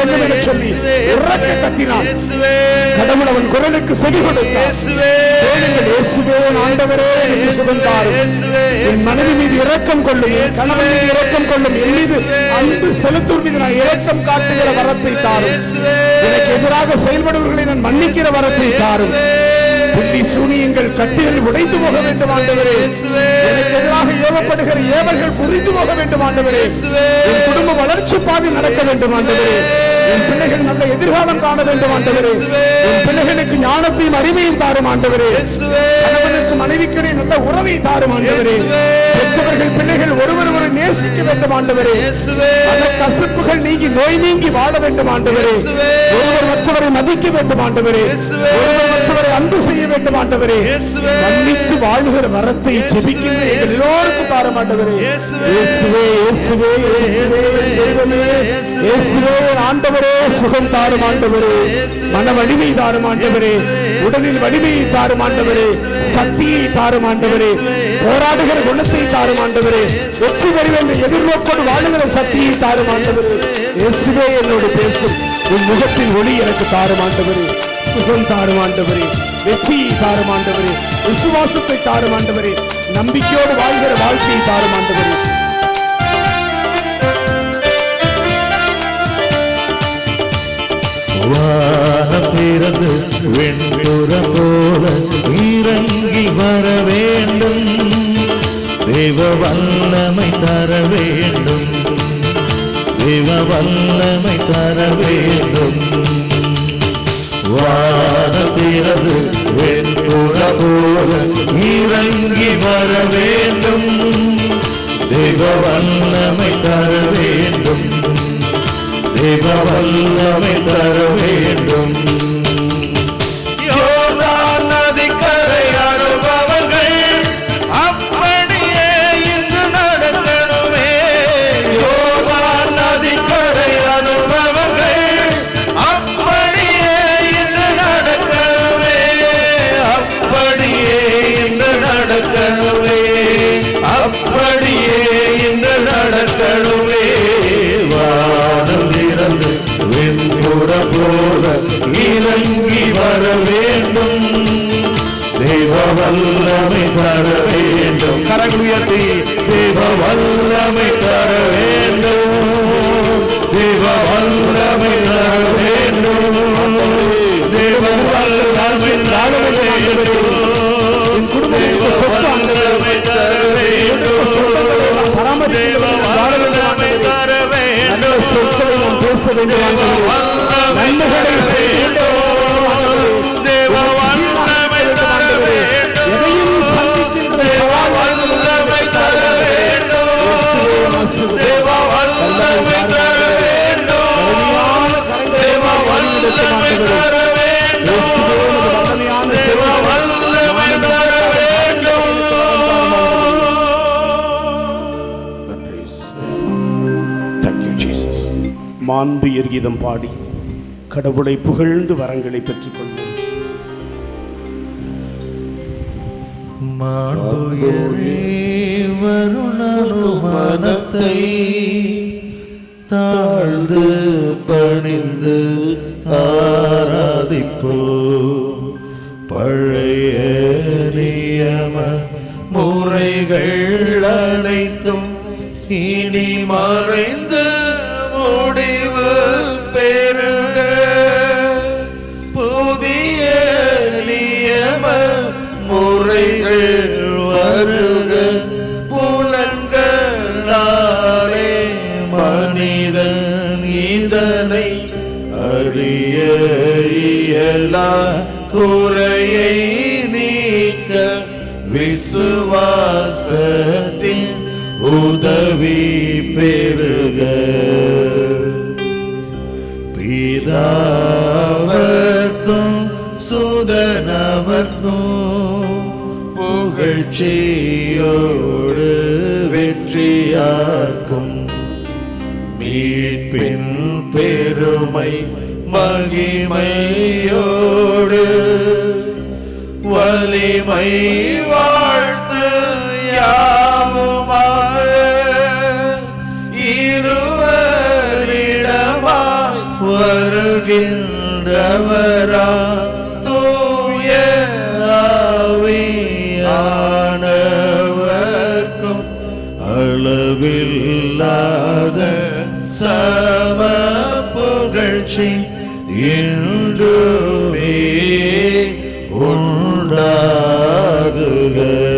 S2: வேண்டும் என்று சொல்லி உறக்க கத்தினான் கடவுள் அவன் குரலுக்கு செவி கொடுத்தார் கேளுங்கள், இயேசுவே என் ஆண்டவரே என்று சுகந்தாரும் என் மனைவி மீது இரக்கம் கொள்ளும் என் கணவன் மீது இரக்கம் கொள்ளும் என் மீது அன்பு செலுத்தும் மீது நான் இரக்கம் காட்டுகிற வரத்தை தாரும் எனக்கு எதிராக செயல்படுவர்களை நான் மன்னிக்கிற வரத்தை தாரும் புள்ளி சூனியங்கள் கட்டிகள் உடைந்து போக வேண்டும் ஆண்டவரே எனக்கு எதிராக ஏவப்படுகிற ஏவல்கள் புரிந்து போக வேண்டும் ஆண்டவரே என் குடும்ப வளர்ச்சி பாதை நடக்க வேண்டும் ஆண்டவரே என் பிள்ளைகள் நல்ல எதிர்காலம் காண வேண்டும் ஆண்டவரே என் பிள்ளைகளுக்கு ஞானத்தையும் அறிவையும் தாரும் ஆண்டவரே கணவனுக்கு மனைவிக்கிடையே நல்ல உறவை தாரும் ஆண்டவரே பெற்றவர்கள் பிள்ளைகள் ஒருவர் ஒரு நேசிக்க வேண்டும் ஆண்டவரே அந்த கசப்புகள் நீங்கி நோய் நீங்கி வாழ வேண்டும் ஆண்டவரே ஒருவர் மற்றவரை மதிக்க வேண்டும் ஆண்டவரே ஒருவர் மற்றவரை அன்பு செய்ய வேண்டும் ஆண்டவரே மன்னித்து வாழுகிற வரத்தை ஜெபிக்கின்ற எங்கள் எல்லோருக்கும் தாரும் ஆண்டவரே இயேசுவே இயேசுவே இயேசுவே என் தெய்வமே இயேசுவே என் ஆண்டவரே சுகம் தாரும் ஆண்டவரே மன வலிமை தாரும் ஆண்டவரே உடலில் வலிமையை தாரும் ஆண்டவரே சக்தியை தாரும் ஆண்டவரே போராடுகிற குணத்தை தாரும் ஆண்டவரே வெற்றி பெறும் என்ற எதிர்நோக்கோடு வாழுகிற சக்தியை தாரும் ஆண்டவரே இயேசுவே என்னோடு பேசும் உன் முகத்தின் ஒளி எனக்கு தாரும் ஆண்டவரே சுகம் தாரும் ஆண்டவரே வெற்றியை தாரும் ஆண்டவரே விசுவாசத்தை தாரும் ஆண்டவரே நம்பிக்கையோடு வாழ்கிற வாழ்க்கையை தாரும் ஆண்டவரே
S1: வானம் திறந்து வெண்புற போல இறங்கி வர வேண்டும் தேவ வல்லமை தர வேண்டும் தேவ வல்லமை தர வேண்டும் வானம் திறந்து வெண்புற போல இறங்கி வர வேண்டும் தேவ வல்லமை தர வேண்டும் தேவ வல்லமை தர வேண்டும் யோர்தான் நதிக்கரை அனுபவங்கள் அப்படியே இன்று நடக்கணுமே யோர்தான் நதிக்கரை அனுபவங்கள் அப்படியே இன்று நடக்கணுமே அப்படியே இன்று நடக்கணுமே அப்படியே இன்று நடக்கணுமே வானம் திறந்து வெண்புற போல இறங்கி வர வேண்டும் தேவ வல்லமை தர வேண்டும் கரங்கள் உயர்த்தி தேவ வல்லமை தர வேண்டும் தேவ வல்லமை தர வேண்டும் தேவ வல்லமை தர வேண்டும் தேவ வல்லமை தர வேண்டும் தேவ வல்லமை தர
S2: நல்ல
S1: வேண்டும்
S2: சொற்களை நாம் பேச வேண்டும் ஆண்டவரே நன்மைகளை செய்ய வேண்டும்
S1: தேவ வல்லமை தர வேண்டும்
S2: எதையும் சந்திக்கின்ற
S1: வல்லமை தர வேண்டும் தேவ வல்லமை தர வேண்டும் தேவ வல்லமை தர வேண்டும் தேவ வல்லமை தர
S2: மாண்பு எர்கீதம் பாடி கடவுளை புகழ்ந்து வரங்களை பெற்றுக்கொள்வோம்
S1: மாண்புயரே வருணனுமானத்தை தாழ்ந்து பணிந்து ஆராதிப்போ பழைய நியம முறைகள் அனைத்தும் இனி மறைந்து முடிவு பெறுக புதிய நியம முறைகள் வருக புலன்களாலே மனிதன் இதனை அறிய இயலா குறையை நீக்க விசுவாசத்தின் உதவி பெறுக பிதாவர்க்கும் சுதனவர்க்கும் புகழ்ச்சியோடு வெற்றியார்க்கும் மீட்பின் பெருமை மகிமையோடு வலிமை வாழ்த்து யாவுமாக இருவரிடமாய் வருகின்றவரா தூய ஆவியானவர்க்கும் அளவில்லாத சம புகழ்ச்சி என்றுமே உண்டாகுக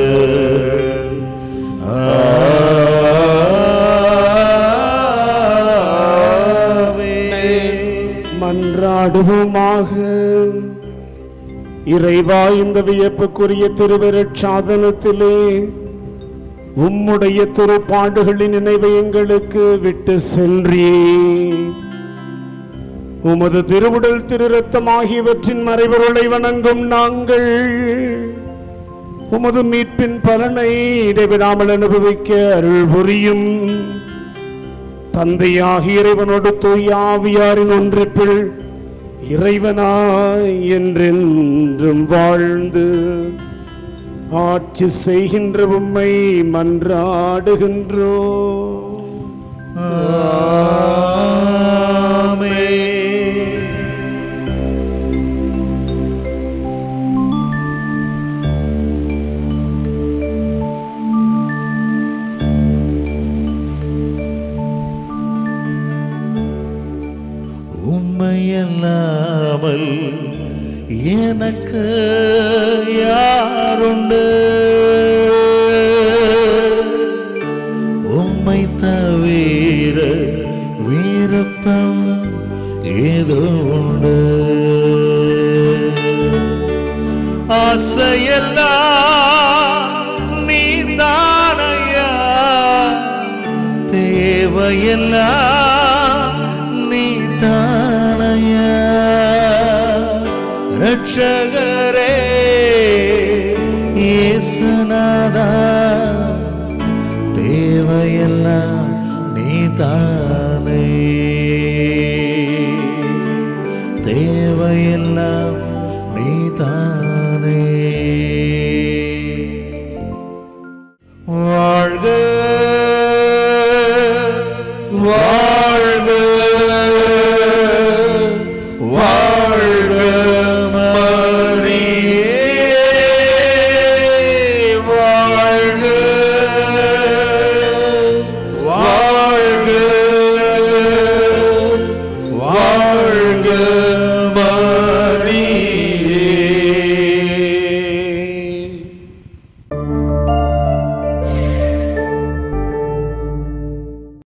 S1: ஆமென்.
S2: மன்றாடுவோமாக இறைவா இந்த வியப்புக்குரிய திருவருட்சாதனத்திலே உம்முடைய திருப்பாடுகளின் நினைவை எங்களுக்கு விட்டு சென்றே உமது திருவுடல் திருரத்தம் ஆகியவற்றின் மறைபொருளை வணங்கும் நாங்கள் உமது மீட்பின் பலனை இடைவிடாமல் அனுபவிக்க அருள் புரியும் தந்தையாகிய இறைவனோடு தூய ஆவியாரின் ஒன்றிப்பில் இறைவனாய் என்றென்றும் வாழ்ந்து ஆட்சி செய்கின்ற உம்மை மன்றாடுகின்றோ
S1: ஆமென். உம்மையல்லாமல் எனக்கு யாருண்டு உம்மை தவிர விருப்பம் ஏதோ உண்டு ஆசையெல்லாம் நீ தானையா தேவையெல்லாம் நீ தானையா ரட்சகரே இயேசுநாதா தேவையெல்லாம் நீ தானே தேவையெல்லாம் நீ தானே